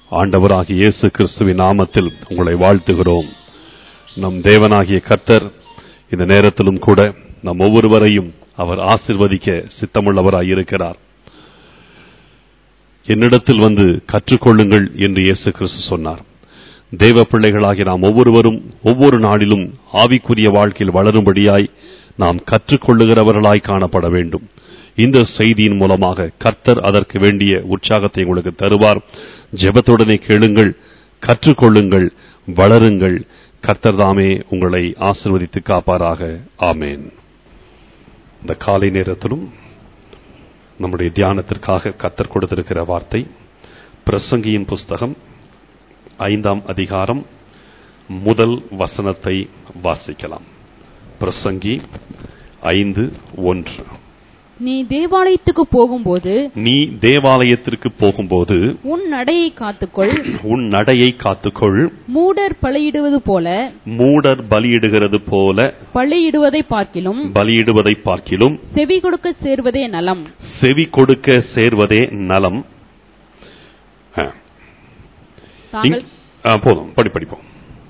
ஆண்டவராகிய இயேசு கிறிஸ்துவின் நாமத்தில் உங்களை வாழ்த்துகிறோம் நம் தேவனாகிய கர்த்தர் இந்த நேரத்திலும் கூட நம் ஒவ்வொருவரையும் அவர் ஆசிர்வதிக்க சித்தமுள்ளவராய் இருக்கிறார் என்னிடத்தில் வந்து கற்றுக்கொள்ளுங்கள் என்று இயேசு கிறிஸ்து சொன்னார் தேவ பிள்ளைகளாகிய நாம் ஒவ்வொருவரும் ஒவ்வொரு நாளிலும் ஆவிக்குரிய வாழ்க்கையில் வளரும்படியாய் நாம் கற்றுக்கொள்ளுகிறவர்களாய் காணப்பட வேண்டும் இந்த செய்தியின் மூலமாக கர்த்தர் அதற்கு வேண்டிய உற்சாகத்தை உங்களுக்கு தருவார் ஜெபத்துடனே கேளுங்கள் கற்றுக்கொள்ளுங்கள் வளருங்கள் கர்த்தர் தாமே உங்களை ஆசிர்வதித்து காப்பாராக ஆமேன் இந்த காலை நேரத்திலும் நம்முடைய தியானத்திற்காக கத்தர் கொடுத்திருக்கிற வார்த்தை பிரசங்கியின் புஸ்தகம் ஐந்தாம் அதிகாரம் முதல் வசனத்தை வாசிக்கலாம் பிரசங்கி ஐந்து ஒன்று நீ தேவாலயத்துக்கு போகும்போது நீ தேவாலயத்திற்கு போகும்போது உன் நடையை காத்துக்கொள் உன் நடையை காத்துக்கொள் மூடர் பலியிடுவது போல மூடர் பலியிடுகிறது போல பலியிடுவதை பார்க்கிலும் பலியிடுவதை பார்க்கிலும் செவி கொடுக்க சேர்வதே நலம் செவி கொடுக்க சேர்வதே நலம் ஆ. தாங்கள் இங்- ஆ, போதும் படி படிப்போம்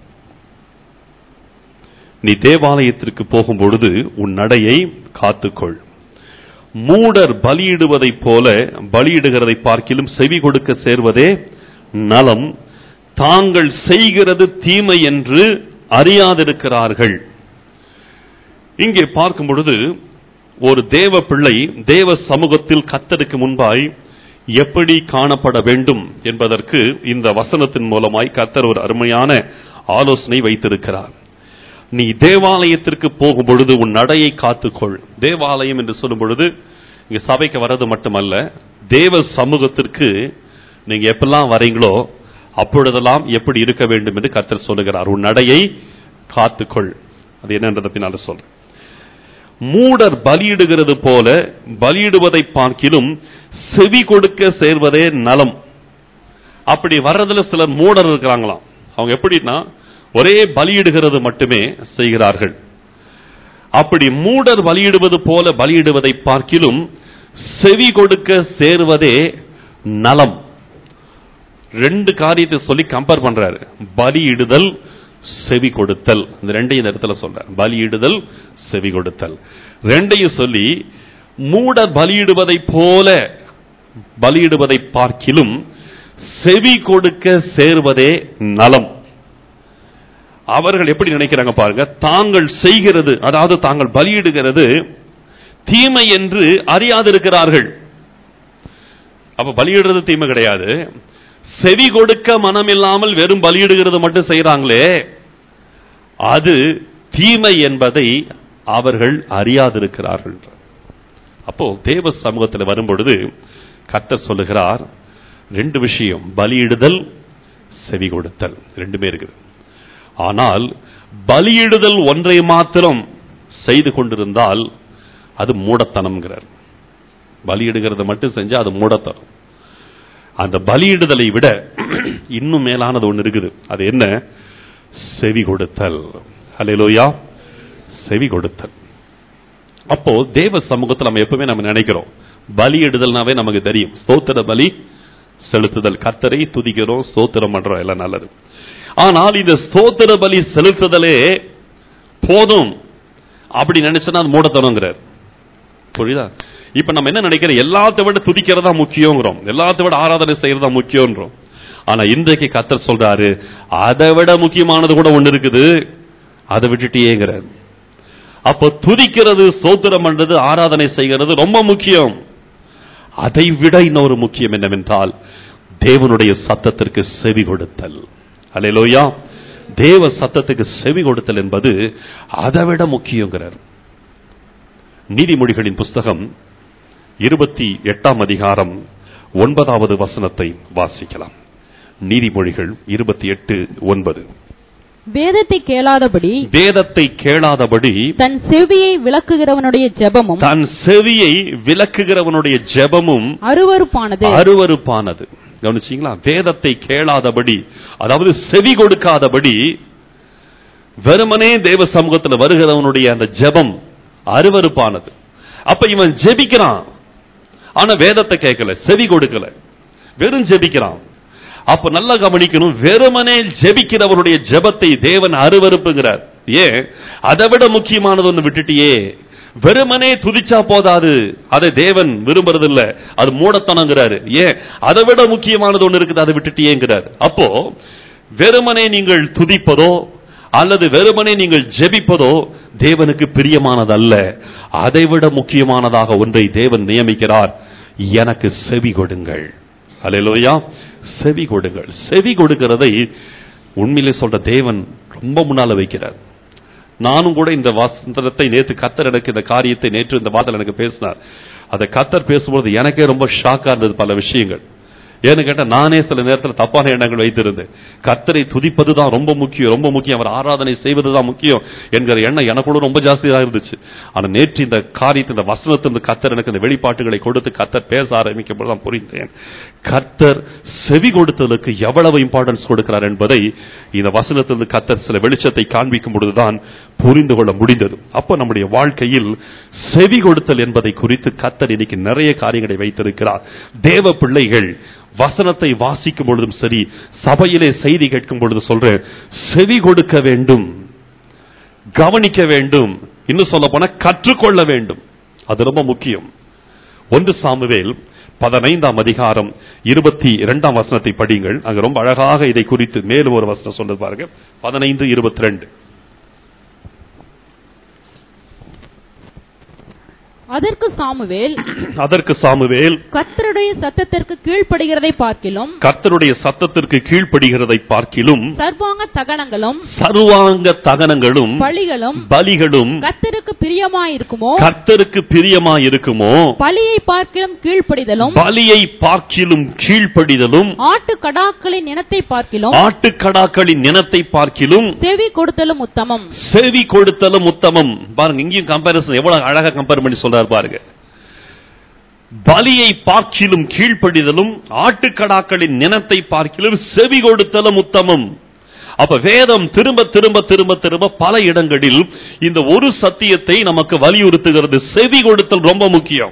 நீ தேவாலயத்திற்கு போகும்பொழுது உன் நடையை காத்துக்கொள் மூடர் பலியிடுவதைப் போல பலியிடுகிறதை பார்க்கிலும் செவி கொடுக்க சேர்வதே நலம் தாங்கள் செய்கிறது தீமை என்று அறியாதிருக்கிறார்கள் இங்கே பார்க்கும் பொழுது ஒரு தேவ பிள்ளை தேவ சமூகத்தில் கத்தருக்கு முன்பாய் எப்படி காணப்பட வேண்டும் என்பதற்கு இந்த வசனத்தின் மூலமாய் கத்தர் ஒரு அருமையான ஆலோசனை வைத்திருக்கிறார் நீ தேவாலயத்திற்கு போகும் பொழுது உன் நடையை காத்துக்கொள் தேவாலயம் என்று சொல்லும் பொழுது இங்க சபைக்கு வர்றது மட்டுமல்ல தேவ சமூகத்திற்கு நீங்க எப்பெல்லாம் வரீங்களோ அப்பொழுதெல்லாம் எப்படி இருக்க வேண்டும் என்று கர்த்தர் சொல்லுகிறார் உன் நடையை காத்துக்கொள் அது என்னன்றதை பின்னால சொல்றேன் மூடர் பலியிடுகிறது போல பலியிடுவதை பார்க்கிலும் செவி கொடுக்க சேர்வதே நலம் அப்படி வர்றதுல சிலர் மூடர் இருக்கிறாங்களாம் அவங்க எப்படின்னா ஒரே பலியிடுகிறது மட்டுமே செய்கிறார்கள் அப்படி மூடர் பலியிடுவது போல பலியிடுவதை பார்க்கிலும் செவி கொடுக்க சேர்வதே நலம் ரெண்டு காரியத்தை சொல்லி கம்பேர் பண்றாரு பலியிடுதல் செவி கொடுத்தல் இந்த ரெண்டையும் இந்த இடத்துல சொல்றார் பலியிடுதல் செவி கொடுத்தல் ரெண்டையும் சொல்லி மூடர் பலியிடுவதை போல பலியிடுவதை பார்க்கிலும் செவி கொடுக்க சேர்வதே நலம் அவர்கள் எப்படி நினைக்கிறாங்க பாருங்க தாங்கள் செய்கிறது அதாவது தாங்கள் பலியிடுகிறது தீமை என்று அறியாதிருக்கிறார்கள் அப்ப பலியிடுறது தீமை கிடையாது செவி கொடுக்க மனமில்லாமல் வெறும் பலியிடுகிறது மட்டும் செய்றாங்களே அது தீமை என்பதை அவர்கள் அறியாதிருக்கிறார்கள் அப்போ தேவ சமூகத்தில் வரும்பொழுது கர்த்தர் சொல்லுகிறார் ரெண்டு விஷயம் பலியிடுதல் செவி கொடுத்தல் ரெண்டுமே இருக்குது ஆனால் பலியிடுதல் ஒன்றை மாத்திரம் செய்து கொண்டிருந்தால் அது மூடத்தனம்ங்கிறார் பலியிடுகிறத மட்டும் செஞ்சா அது மூடத்தனம் அந்த பலியிடுதலை விட இன்னும் மேலானது ஒன்று இருக்குது அது என்ன செவி கொடுத்தல் ஹalleluya செவி கொடுத்தல் அப்போ தேவ சமூகத்தில் நம்ம எப்பவுமே நம்ம நினைக்கிறோம் பலியிடுதல்னாவே நமக்கு தெரியும் ஸ்தோத்திர பலி செலுத்துதல் கர்த்தரை துதிக்கிறோம் ஸ்தோத்திரம் பண்றோம் எல்லாம் நல்லது ஆனால் இந்த ஸ்தோத்திர பலி செலுத்துதலே போதும் அப்படி நினைச்சனா அது மூடத்தனங்கிறார் புரியுதா இப்ப நம்ம என்ன நினைக்கிறோம் எல்லாத்தை விட துதிக்கிறதா முக்கியங்கிறோம் எல்லாத்தை விட ஆராதனை செய்யறதா முக்கியம்ன்றோம் ஆனா இன்றைக்கு கத்தர் சொல்றாரு அதை விட முக்கியமானது கூட ஒண்ணு இருக்குது அதை விட்டுட்டியேங்கிறார் அப்போ துதிக்கிறது ஸ்தோத்திரம் பண்றது ஆராதனை செய்கிறது ரொம்ப முக்கியம் அதை விட இன்னொரு முக்கியம் என்னவென்றால் தேவனுடைய சத்தத்திற்கு செவி கொடுத்தல் அல்லேலூயா தேவ சத்தத்துக்கு செவி கொடுத்தல் என்பது அதை விட முக்கியங்கிறார் நீதிமொழிகளின் புஸ்தகம் இருபத்தி எட்டாம் அதிகாரம் ஒன்பதாவது வசனத்தை வாசிக்கலாம் நீதிமொழிகள் இருபத்தி எட்டு ஒன்பது வேதத்தை கேளாதபடி வேதத்தை கேளாதபடி தன் செவியை விளக்குகிறவனுடைய ஜெபமும் தன் செவியை விலக்குகிறவனுடைய ஜெபமும் அருவருப்பானது அருவருப்பானது கவனிச்சீங்களா வேதத்தை கேளாதபடி அதாவது செவி கொடுக்காதபடி வெறுமனே தேவ சமூகத்தில் வருகிறவனுடைய அந்த ஜெபம் அருவருப்பானது அப்ப இவன் ஜெபிக்கிறான் ஆனா வேதத்தை கேட்கல செவி கொடுக்கல வெறும் ஜெபிக்கிறான் அப்ப நல்லா கவனிக்கணும் வெறுமனே ஜெபிக்கிறவருடைய ஜெபத்தை தேவன் அருவருப்புங்கிறார் ஏன் அதை விட முக்கியமானது ஒண்ணு விட்டுட்டியே வெறுமனே துதிச்சா போதாது அதை தேவன் விரும்புறதில்ல அது மூடத்தனங்கிறாரு ஏன் அதை விட முக்கியமானது ஒண்ணு இருக்குது அதை விட்டுட்டியேங்கிறார் அப்போ வெறுமனே நீங்கள் துதிப்பதோ அல்லது வெறுமனே நீங்கள் ஜெபிப்பதோ தேவனுக்கு பிரியமானதல்ல அதைவிட முக்கியமானதாக ஒன்றை தேவன் நியமிக்கிறார் எனக்கு செவி கொடுங்கள் அல்லேலூயா செவி கொடுங்கள் செவி கொடுக்கிறதை உண்மையிலே சொல்ற தேவன் ரொம்ப முன்னால வைக்கிறார் நானும் கூட இந்த வசனத்தை நேத்து கத்தர் எனக்கு இந்த காரியத்தை நேற்று இந்த வாதல் எனக்கு பேசினார் அதை கத்தர் பேசும்போது எனக்கே ரொம்ப ஷாக்கா இருந்தது பல விஷயங்கள் ஏன்னு கேட்டா நானே சில நேரத்தில் தப்பான எண்ணங்கள் வைத்திருந்தேன் கத்தரை துதிப்பது தான் ரொம்ப முக்கியம் ரொம்ப முக்கியம் அவர் ஆராதனை செய்வது தான் முக்கியம் என்கிற எண்ணம் எனக்கு கூட ரொம்ப ஜாஸ்தியாக இருந்துச்சு ஆனா நேற்று இந்த காரியத்தை இந்த வசனத்திலிருந்து கத்தர் எனக்கு இந்த வெளிப்பாட்டுகளை கொடுத்து கத்தர் பேச ஆரம்பிக்கும் போது தான் புரிந்தேன் கத்தர் செவி கொடுத்தலுக்கு எவ்வளவு இம்பார்ட்டன்ஸ் கொடுக்கிறார் என்பதை இந்த வசனத்திலிருந்து கத்தர் சில வெளிச்சத்தை காண்பிக்கும் பொழுதுதான் புரிந்து கொள்ள முடிந்தது அப்ப நம்முடைய வாழ்க்கையில் செவி கொடுத்தல் என்பதை குறித்து கத்தர் இன்னைக்கு நிறைய காரியங்களை வைத்திருக்கிறார் தேவ பிள்ளைகள் வசனத்தை வாசிக்கும் பொழுதும் சரி சபையிலே செய்தி கேட்கும் பொழுது சொல்றேன் செவி கொடுக்க வேண்டும் கவனிக்க வேண்டும் இன்னும் சொல்ல போனா கற்றுக்கொள்ள வேண்டும் அது ரொம்ப முக்கியம் ஒன்று சாமுவேல் பதினைந்தாம் அதிகாரம் இருபத்தி இரண்டாம் வசனத்தை படிங்கள் அங்க ரொம்ப அழகாக இதை குறித்து மேலும் ஒரு வசனம் சொல்றது பாருங்க பதினைந்து இருபத்தி ரெண்டு அதற்கு சாமுவேல் அதற்கு சாமுவேல் கர்த்தருடைய சத்தத்திற்கு கீழ்ப்படுகிறதை பார்க்கிலும் கர்த்தருடைய சத்தத்திற்கு கீழ்ப்படுகிறதை பார்க்கிலும் சர்வாங்க தகனங்களும் சர்வாங்க தகனங்களும் பலிகளும் பலிகளும் கர்த்தருக்கு பிரியமாயிருக்குமோ கர்த்தருக்கு பிரியமாயிருக்குமோ பலியை பார்க்கிலும் கீழ்ப்படிதலும் பலியை பார்க்கிலும் கீழ்ப்படிதலும் ஆட்டு கடாக்களின் இனத்தை பார்க்கிலும் ஆட்டுக்கடாக்களின் நினத்தை பார்க்கிலும் செவி கொடுத்தலும் உத்தமம் செவி கொடுத்தலும் உத்தமம் பாருங்க இங்கேயும் கம்பாரிசன் எவ்வளவு அழகா கம்பேர் பண்ணி சொல்றாரு பாருங்க பலியை பார்க்கிலும் கீழ்ப்படிதலும் ஆட்டுக்கடாக்களின் நினத்தை பார்க்கிலும் செவி கொடுத்தலும் உத்தமம் அப்ப வேதம் திரும்ப திரும்ப திரும்ப திரும்ப பல இடங்களில் இந்த ஒரு சத்தியத்தை நமக்கு வலியுறுத்துகிறது செவி கொடுத்தல் ரொம்ப முக்கியம்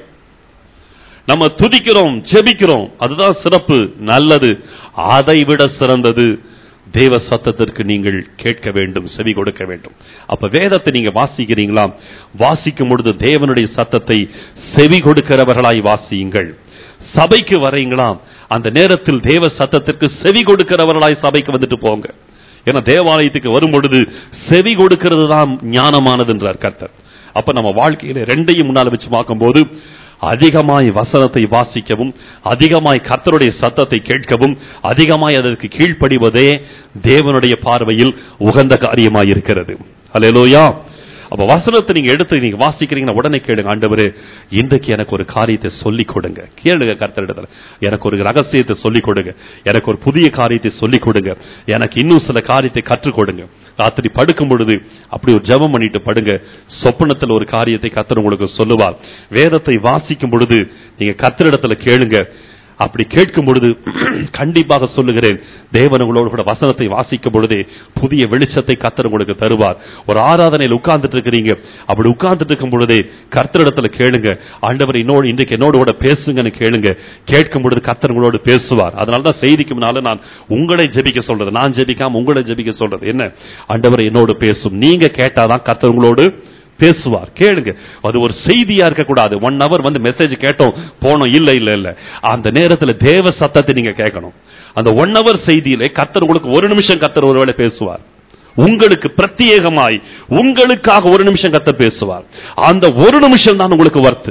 நம்ம துதிக்கிறோம் ஜெபிக்கிறோம் அதுதான் சிறப்பு நல்லது அதை விட சிறந்தது தேவ சத்தத்திற்கு நீங்கள் கேட்க வேண்டும் செவி கொடுக்க வேண்டும் அப்ப வேதத்தை நீங்க வாசிக்கிறீங்களா வாசிக்கும் பொழுது தேவனுடைய சத்தத்தை செவி கொடுக்கிறவர்களாய் வாசியுங்கள் சபைக்கு வரீங்களா அந்த நேரத்தில் தேவ சத்தத்திற்கு செவி கொடுக்கிறவர்களாய் சபைக்கு வந்துட்டு போங்க ஏன்னா தேவாலயத்துக்கு வரும் பொழுது செவி கொடுக்கிறது தான் ஞானமானதுன்றார் கர்த்தர் அப்ப நம்ம வாழ்க்கையில ரெண்டையும் முன்னால வச்சு பார்க்கும்போது அதிகமாய் வசனத்தை வாசிக்கவும் அதிகமாய் கர்த்தருடைய சத்தத்தை கேட்கவும் அதிகமாய் அதற்கு கீழ்ப்படிவதே தேவனுடைய பார்வையில் உகந்த காரியமாய் இருக்கிறது அல்லேலூயா அப்ப வசனத்தை நீங்க எடுத்து நீங்க வாசிக்கிறீங்கன்னா உடனே கேளுங்க ஆண்டவரே இன்றைக்கு எனக்கு ஒரு காரியத்தை சொல்லிக் கொடுங்க கேளுங்க கர்த்தரிடத்துல எனக்கு ஒரு ரகசியத்தை சொல்லிக் கொடுங்க எனக்கு ஒரு புதிய காரியத்தை சொல்லிக் கொடுங்க எனக்கு இன்னும் சில காரியத்தை கற்றுக் கொடுங்க ராத்திரி படுக்கும் பொழுது அப்படி ஒரு ஜெபம் பண்ணிட்டு படுங்க சொப்பனத்தில் ஒரு காரியத்தை கர்த்தர் உங்களுக்கு சொல்லுவார் வேதத்தை வாசிக்கும் பொழுது நீங்க கர்த்தரிடத்துல கேளுங்க அப்படி கேட்கும் பொழுது கண்டிப்பாக சொல்லுகிறேன் தேவன் உங்களோடு கூட வசனத்தை வாசிக்கும் பொழுதே புதிய வெளிச்சத்தை கர்த்தர் உங்களுக்கு தருவார் ஒரு ஆராதனையில் உட்கார்ந்துட்டு இருக்கிறீங்க அப்படி உட்கார்ந்துட்டு இருக்கும் பொழுதே கர்த்தரிடத்துல கேளுங்க ஆண்டவர் என்னோடு இன்றைக்கு என்னோடு கூட பேசுங்கன்னு கேளுங்க கேட்கும் பொழுது கர்த்தர் உங்களோடு பேசுவார் அதனால தான் செய்திக்கு முன்னால நான் உங்களை ஜெபிக்க சொல்றது நான் ஜெபிக்காம உங்களை ஜெபிக்க சொல்றது என்ன ஆண்டவர் என்னோடு பேசும் நீங்க கேட்டாதான் கர்த்தர் உங்களோடு பேசுவார் கேளுங்க அது ஒரு செய்தியா இருக்க கூடாது ஒன் ஹவர் வந்து மெசேஜ் கேட்டோம் போனோம் இல்ல இல்ல இல்ல அந்த நேரத்துல தேவ சத்தத்தை நீங்க கேட்கணும் அந்த ஒன் ஹவர் செய்தியிலே கர்த்தர் உங்களுக்கு ஒரு நிமிஷம் கர்த்தர் ஒருவேளை பேசுவார் உங்களுக்கு பிரத்யேகமாய் உங்களுக்காக ஒரு நிமிஷம் கர்த்தர் பேசுவார் அந்த ஒரு நிமிஷம் தான் உங்களுக்கு வர்த்து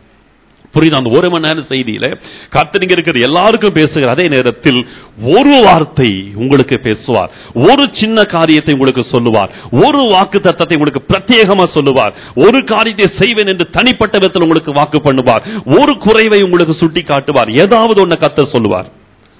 புரியுது அந்த ஒரு மணி நேரம் செய்தியில கர்த்தனிங்க இருக்கிற எல்லாருக்கும் பேசுகிற அதே நேரத்தில் ஒரு வார்த்தை உங்களுக்கு பேசுவார் ஒரு சின்ன காரியத்தை உங்களுக்கு சொல்லுவார் ஒரு வாக்கு தத்தத்தை உங்களுக்கு பிரத்யேகமா சொல்லுவார் ஒரு காரியத்தை செய்வேன் என்று தனிப்பட்ட விதத்தில் உங்களுக்கு வாக்கு பண்ணுவார் ஒரு குறைவை உங்களுக்கு சுட்டி காட்டுவார் ஏதாவது ஒண்ணு கர்த்தர் சொல்லுவார்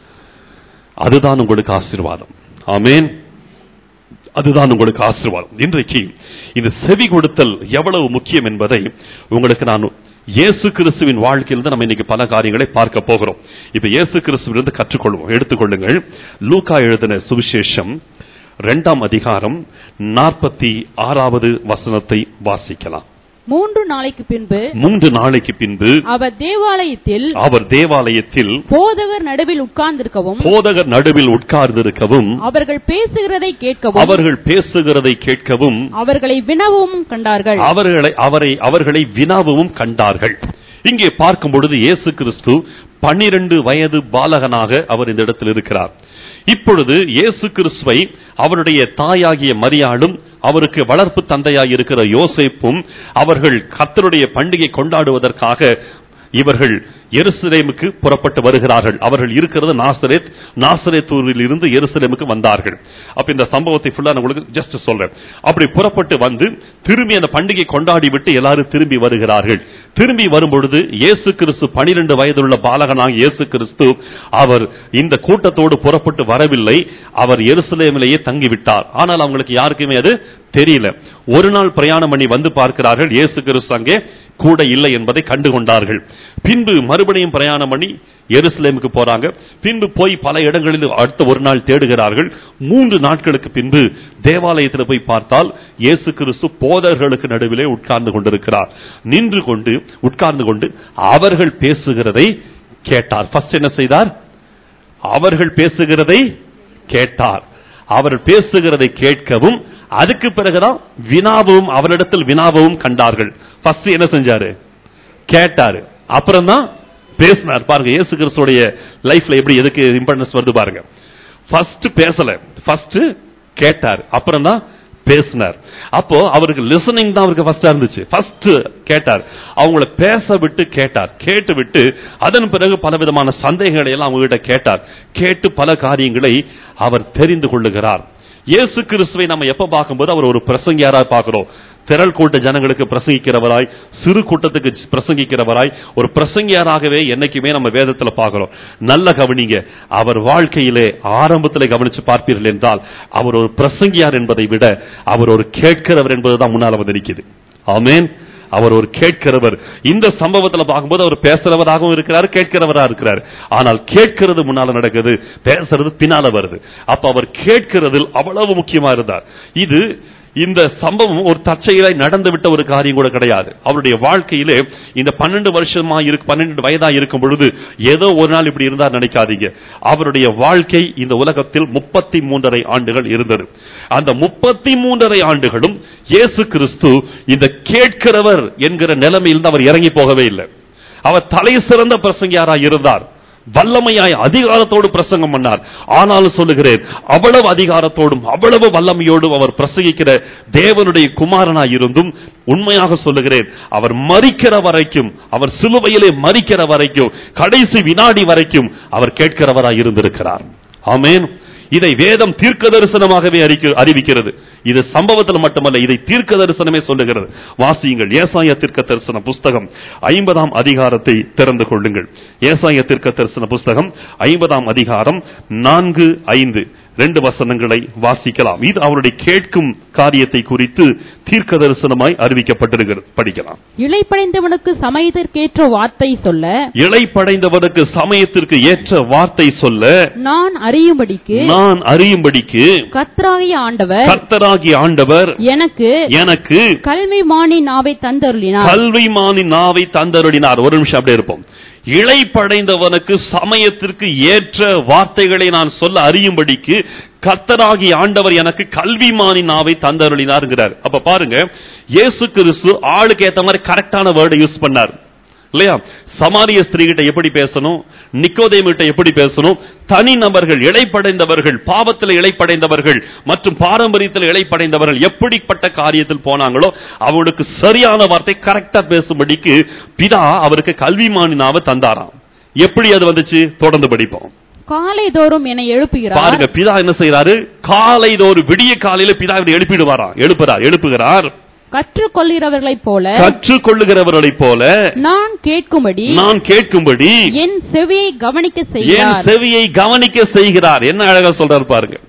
அதுதான் உங்களுக்கு ஆசீர்வாதம் ஆமென் அதுதான் உங்களுக்கு ஆசீர்வாதம் இன்றைக்கு இந்த செவி கொடுத்தல் எவ்வளவு முக்கியம் என்பதை உங்களுக்கு நான் இயேசு கிறிஸ்துவின் வாழ்க்கையிலிருந்து நம்ம இன்னைக்கு பல காரியங்களை பார்க்க போகிறோம் இப்ப இயேசு கிறிஸ்துவிலிருந்து கற்றுக்கொள்வோம் எடுத்துக்கொள்ளுங்கள் லூக்கா எழுதின சுவிசேஷம் இரண்டாம் அதிகாரம் நாற்பத்தி ஆறாவது வசனத்தை வாசிக்கலாம் மூன்று நாளைக்கு பின்பு மூன்று நாளைக்கு பின்பு அவர் தேவாலயத்தில் அவர் தேவாலயத்தில் போதகர் நடுவில் உட்கார்ந்திருக்கவும் போதகர் நடுவில் உட்கார்ந்திருக்கவும் அவர்கள் பேசுகிறதை கேட்கவும் அவர்கள் பேசுகிறதை கேட்கவும் அவர்களை வினவும் கண்டார்கள் அவர்களை அவரை அவர்களை வினாவும் கண்டார்கள் இங்கே பார்க்கும் பொழுது இயேசு கிறிஸ்து பன்னிரண்டு வயது பாலகனாக அவர் இந்த இடத்தில் இருக்கிறார் இப்பொழுது இயேசு கிறிஸ்துவை அவருடைய தாயாகிய மரியாளும் அவருக்கு வளர்ப்பு தந்தையாய் இருக்கிற யோசேப்பும் அவர்கள் கர்த்தருடைய பண்டிகை கொண்டாடுவதற்காக இவர்கள் எருசலேமுக்கு புறப்பட்டு வருகிறார்கள் அவர்கள் இருக்கிறது நாசரேத் நாசரேத்தூரில் இருந்து எருசலேமுக்கு வந்தார்கள் அப்ப இந்த சம்பவத்தை ஃபுல்லா நான் உங்களுக்கு ஜஸ்ட் சொல்றேன் அப்படி புறப்பட்டு வந்து திரும்பி அந்த பண்டிகை கொண்டாடி விட்டு எல்லாரும் திரும்பி வருகிறார்கள் திரும்பி வரும்பொழுது இயேசு கிறிஸ்து பனிரெண்டு வயதுள்ள பாலகனாக இயேசு கிறிஸ்து அவர் இந்த கூட்டத்தோடு புறப்பட்டு வரவில்லை அவர் எருசலேமிலேயே தங்கிவிட்டார் ஆனால் அவங்களுக்கு யாருக்குமே அது தெரியல ஒரு நாள் பிரயாணம் பண்ணி வந்து பார்க்கிறார்கள் இயேசு கிறிஸ்து அங்கே கூட இல்லை என்பதை கண்டு கொண்டார்கள் பின்பு மறுபடியும் பிரயாணம் பண்ணி எருசலேமுக்கு போறாங்க பின்பு போய் பல இடங்களில் அடுத்த ஒரு நாள் தேடுகிறார்கள் மூன்று நாட்களுக்கு பின்பு தேவாலயத்தில் போய் பார்த்தால் இயேசு கிறிஸ்து போதர்களுக்கு நடுவிலே உட்கார்ந்து கொண்டிருக்கிறார் நின்று கொண்டு உட்கார்ந்து கொண்டு அவர்கள் பேசுகிறதை கேட்டார் ஃபர்ஸ்ட் என்ன செய்தார் அவர்கள் பேசுகிறதை கேட்டார் அவர் பேசுகிறதை கேட்கவும் அதுக்கு பிறகுதான் வினாவும் அவரிடத்தில் வினாவும் கண்டார்கள் ஃபர்ஸ்ட் என்ன செஞ்சாரு கேட்டாரு அப்புறம் தான் பேசினார் பாருங்க இயேசு கிறிஸ்துடைய லைஃப்ல எப்படி எதுக்கு இம்பார்ட்டன்ஸ் வருது பாருங்க ஃபர்ஸ்ட் பேசல ஃபர்ஸ்ட் கேட்டார் அப்புறம் தான் பேசினார் அப்போ அவருக்கு லிசனிங் தான் அவருக்கு ஃபர்ஸ்டா இருந்துச்சு ஃபர்ஸ்ட் கேட்டார் அவங்கள பேச விட்டு கேட்டார் கேட்டு விட்டு அதன் பிறகு பலவிதமான சந்தேகங்களை எல்லாம் அவங்க கிட்ட கேட்டார் கேட்டு பல காரியங்களை அவர் தெரிந்து கொள்ளுகிறார் இயேசு கிறிஸ்துவை நம்ம எப்ப பார்க்கும்போது அவர் ஒரு பிரசங்கியாரா பார்க்கிறோம் திரள் கூட்ட ஜனங்களுக்கு பிரசங்கிக்கிறவராய் சிறு கூட்டத்துக்கு பிரசங்கிக்கிறவராய் ஒரு பிரசங்கியாராகவே என்னைக்குமே நம்ம வேதத்துல பார்க்கிறோம் நல்ல கவனிங்க அவர் வாழ்க்கையிலே ஆரம்பத்திலே கவனிச்சு பார்ப்பீர்கள் என்றால் அவர் ஒரு பிரசங்கியார் என்பதை விட அவர் ஒரு கேட்கிறவர் என்பதுதான் முன்னால் வந்து நிற்குது ஆமென் அவர் ஒரு கேட்கிறவர் இந்த சம்பவத்துல பார்க்கும்போது அவர் பேசுறவராகவும் இருக்கிறார் கேட்கிறவரா இருக்கிறார் ஆனால் கேட்கிறது முன்னால நடக்குது பேசுறது பின்னால வருது அப்ப அவர் கேட்கிறதில் அவ்வளவு முக்கியமா இருந்தார் இது இந்த சம்பவம் ஒரு தற்செயலாய் நடந்து விட்ட ஒரு காரியம் கூட கிடையாது அவருடைய வாழ்க்கையிலே இந்த பன்னெண்டு வருஷமா இருக்கு பன்னெண்டு வயதா இருக்கும் பொழுது ஏதோ ஒரு நாள் இப்படி இருந்தார் நினைக்காதீங்க அவருடைய வாழ்க்கை இந்த உலகத்தில் முப்பத்தி மூன்றரை ஆண்டுகள் இருந்தது அந்த முப்பத்தி மூன்றரை ஆண்டுகளும் இயேசு கிறிஸ்து இந்த கேட்கிறவர் என்கிற நிலைமையில் அவர் இறங்கி போகவே இல்லை அவர் தலை சிறந்த பிரசங்கியாராய் இருந்தார் வல்லமையாய் அதிகாரத்தோடு பிரசங்கம் பண்ணார் ஆனாலும் சொல்லுகிறேன் அவ்வளவு அதிகாரத்தோடும் அவ்வளவு வல்லமையோடும் அவர் பிரசங்கிக்கிற தேவனுடைய குமாரனாய் இருந்தும் உண்மையாக சொல்லுகிறேன் அவர் மறிக்கிற வரைக்கும் அவர் சிலுவையிலே மறிக்கிற வரைக்கும் கடைசி வினாடி வரைக்கும் அவர் கேட்கிறவராய் இருந்திருக்கிறார் ஆமென் இதை வேதம் தீர்க்க தரிசனமாகவே அறிக்க- அறிவிக்கிறது இது சம்பவத்தில் மட்டுமல்ல இதை தீர்க்க தரிசனமே சொல்லுகிறது வாசியுங்கள் ஏசாய தீர்க்க தரிசன புஸ்தகம் ஐம்பதாம் அதிகாரத்தை திறந்து கொள்ளுங்கள் ஏசாய தீர்க்க தரிசன புஸ்தகம் ஐம்பதாம் அதிகாரம் நான்கு ஐந்து ரெண்டு வசனங்களை வாசிக்கலாம் இது அவருடைய கேட்கும் காரியத்தை குறித்து தீர்க்க தரிசனமாய் அறிவிக்கப்பட்டிருக்கிறது படிக்கலாம் இளைப்படைந்தவனுக்கு சமயத்திற்கேற்ற வார்த்தை சொல்ல இளைப்படைந்தவனுக்கு சமயத்திற்கு ஏற்ற வார்த்தை சொல்ல நான் அறியும்படிக்கு நான் அறியும்படிக்கு கர்த்தராகிய ஆண்டவர் கர்த்தராகிய ஆண்டவர் எனக்கு எனக்கு கல்விமானி நாவை தந்தருளினார் கல்விமானி நாவை தந்தருளினார் ஒரு நிமிஷம் அப்படியே இருப்போம் இளைப்படைந்தவனுக்கு சமயத்திற்கு ஏற்ற வார்த்தைகளை நான் சொல்ல அறியும்படிக்கு கர்த்தராகிய ஆண்டவர் எனக்கு கல்விமானி நாவை தந்தருளினார்ங்கிறார் அப்ப பாருங்க இயேசு கிறிஸ்து ஆளுக்கு ஏத்த மாதிரி கரெக்டான வேர்டை யூஸ் பண்ணார் இல்லையா சமாரிய ஸ்திரீ கிட்ட எப்படி பேசணும் நிக்கோதேம் கிட்ட எப்படி பேசணும் தனி நபர்கள் இழைப்படைந்தவர்கள் பாவத்தில் இழைப்படைந்தவர்கள் மற்றும் பாரம்பரியத்தில் இழைப்படைந்தவர்கள் எப்படிப்பட்ட காரியத்தில் போனாங்களோ அவங்களுக்கு சரியான வார்த்தை கரெக்டா பேசும்படிக்கு பிதா அவருக்கு கல்விமானினாவை தந்தாராம் எப்படி அது வந்துச்சு தொடர்ந்து படிப்போம் காலை தோறும் என்னை எழுப்புகிறார் பாருங்க பிதா என்ன செய்யறாரு காலை ஒரு விடிய காலையில பிதா இவரை எழுப்பிடுவாராம் எழுப்புறார் எழுப்புகிறார் கற்றுக்கொள்கிறவர்களைப் போல கற்றுக்கொள்ளுகிறவர்களைப் போல நான் கேட்கும்படி நான் கேட்கும்படி என் செவியை கவனிக்க என் செய்கிறார் செவியை கவனிக்க செய்கிறார் என்ன அழகா சொல்றாரு பாருங்க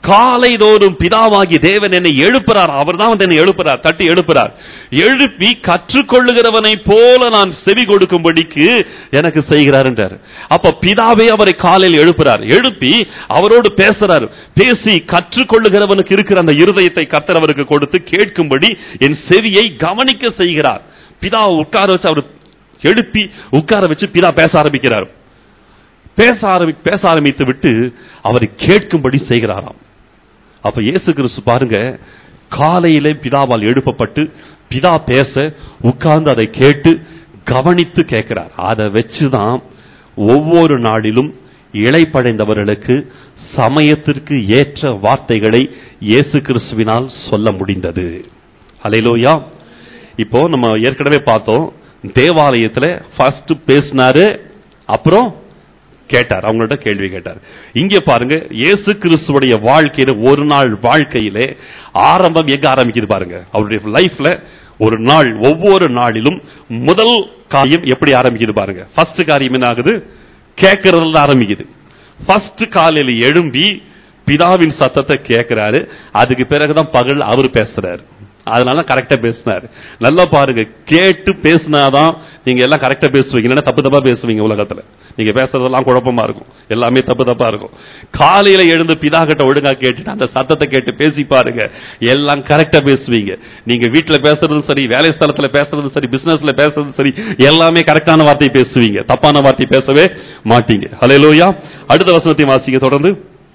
காலைதோறும் பிதாவாகி தேவன் என்னை எழுப்புறார் அவர் தான் வந்து என்னை எழுப்புறார் தட்டி எழுப்புறார் எழுப்பி கற்றுக்கொள்ளுகிறவனை போல நான் செவி கொடுக்கும்படிக்கு எனக்கு செய்கிறார் என்றார் அப்ப பிதாவே அவரை காலையில் எழுப்புறார் எழுப்பி அவரோடு பேசுறார் பேசி கற்றுக்கொள்ளுகிறவனுக்கு இருக்கிற அந்த இருதயத்தை கர்த்தர் அவருக்கு கொடுத்து கேட்கும்படி என் செவியை கவனிக்க செய்கிறார் பிதா உட்கார வச்சு அவர் எழுப்பி உட்கார வச்சு பிதா பேச ஆரம்பிக்கிறார் பேச ஆரம்பி பேச ஆரம்பித்து விட்டு அவரை கேட்கும்படி செய்கிறாராம் அப்ப இயேசு கிறிஸ்து பாருங்க காலையிலே பிதாவால் எழுப்பப்பட்டு பிதா பேச உட்கார்ந்து அதை கேட்டு கவனித்து கேட்கிறார் அதை வச்சுதான் ஒவ்வொரு நாளிலும் இளைப்படைந்தவர்களுக்கு சமயத்திற்கு ஏற்ற வார்த்தைகளை இயேசு கிறிஸ்துவினால் சொல்ல முடிந்தது அலையிலோயா இப்போ நம்ம ஏற்கனவே பார்த்தோம் தேவாலயத்துல ஃபர்ஸ்ட் பேசினாரு அப்புறம் கேட்டார் அவங்கள்ட்ட கேள்வி கேட்டார் இங்க பாருங்க இயேசு கிறிஸ்துவுடைய வாழ்க்கையில ஒரு நாள் வாழ்க்கையிலே ஆரம்பம் எங்க ஆரம்பிக்குது பாருங்க அவருடைய லைஃப்ல ஒரு நாள் ஒவ்வொரு நாளிலும் முதல் காரியம் எப்படி ஆரம்பிக்குது பாருங்க ஃபர்ஸ்ட் காரியம் என்ன ஆகுது கேட்கறதுல ஆரம்பிக்குது ஃபர்ஸ்ட் காலையில எழும்பி பிதாவின் சத்தத்தை கேட்கிறாரு அதுக்கு பிறகுதான் பகல் அவர் பேசுறாரு அதனால கரெக்டா பேசினாரு நல்லா பாருங்க கேட்டு பேசினாதான் நீங்க எல்லாம் கரெக்டா பேசுவீங்க இல்லைன்னா தப்பு தப்பா பேசுவீங்க உலகத்துல நீங்க பேசுறதெல்லாம் குழப்பமா இருக்கும் எல்லாமே தப்பு தப்பா இருக்கும் காலையில எழுந்து பிதா கிட்ட ஒழுங்கா கேட்டுட்டு அந்த சத்தத்தை கேட்டு பேசி பாருங்க எல்லாம் கரெக்டா பேசுவீங்க நீங்க வீட்டுல பேசுறதும் சரி வேலை ஸ்தலத்துல பேசுறதும் சரி பிசினஸ்ல பேசுறதும் சரி எல்லாமே கரெக்டான வார்த்தை பேசுவீங்க தப்பான வார்த்தை பேசவே மாட்டீங்க ஹalleluya அடுத்த வசனத்தை வாசிங்க தொடர்ந்து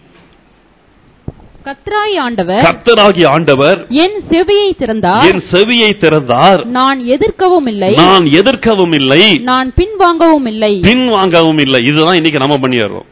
கத்ராய் ஆண்டவர் கர்த்தராகிய ஆண்டவர் என் செவியை திறந்தார் என் செவியை திறந்தார் நான் எதிர்க்கவும் இல்லை நான் எதிர்க்கவும் இல்லை நான் பின்வாங்கவும் இல்லை பின் வாங்கவும் இல்லை இதுதான் இன்னைக்கு நம்ம பண்ணிடுறோம்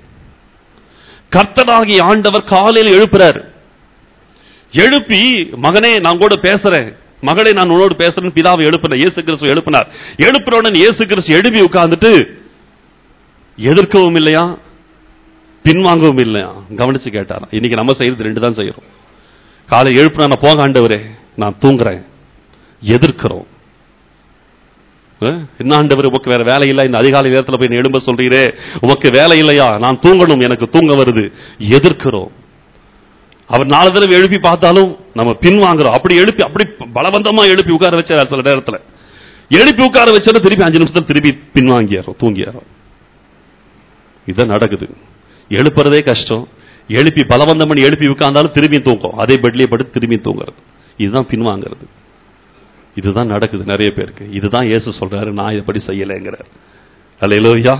கர்த்தராகிய ஆண்டவர் காலையில் எழுப்புறார் எழுப்பி மகனே நான் கூட பேசுறேன் மகளே நான் உன்னோடு பேசுறேன் பிதாவை எழுப்பின இயேசு கிறிஸ்து எழுப்பினார் எழுப்புற உடனே இயேசு கிறிஸ்து எழுப்பி உட்கார்ந்துட்டு எதிர்க்கவும் இல்லையா பின்வாங்கவும் இல்லையா கவனிச்சு கேட்டாராம் இன்னைக்கு நம்ம செய்யறது ரெண்டு தான் செய்யறோம் காலை எழுப்புனா நான் போக ஆண்டவரே நான் தூங்குறேன் எதிர்க்கிறோம் அஹ், என்ன ஆண்டவர் உமக்கு வேற வேலை இல்லை இந்த அதிகாலை நேரத்துல போய் என்னை எழும்ப சொல்றீரே உமக்கு வேலை இல்லையா நான் தூங்கணும் எனக்கு தூங்க வருது எதிர்க்கிறோம் அவர் நாலு தடவை எழுப்பி பார்த்தாலும் நம்ம பின்வாங்குறோம் அப்படி எழுப்பி அப்படி பலவந்தமா எழுப்பி உட்கார வச்சார் சில நேரத்துல எழுப்பி உட்கார வச்சா திருப்பி அஞ்சு நிமிஷத்துல திருப்பி பின்வாங்கியாரோம் தூங்கியாரோம் இதுதான் நடக்குது எழுப்புறதே கஷ்டம் எழுப்பி பலவந்தம் பண்ணி எழுப்பி உட்கார்ந்தாலும் திரும்பி தூங்கும் அதே பெட்லயே படுத்து திரும்பி தூங்குறது இதுதான் பின்வாங்கிறது இதுதான் நடக்குது நிறைய பேருக்கு இதுதான் இயேசு சொல்றாரு நான் இப்படி செய்யலைங்கிறார் அல்லேலூயா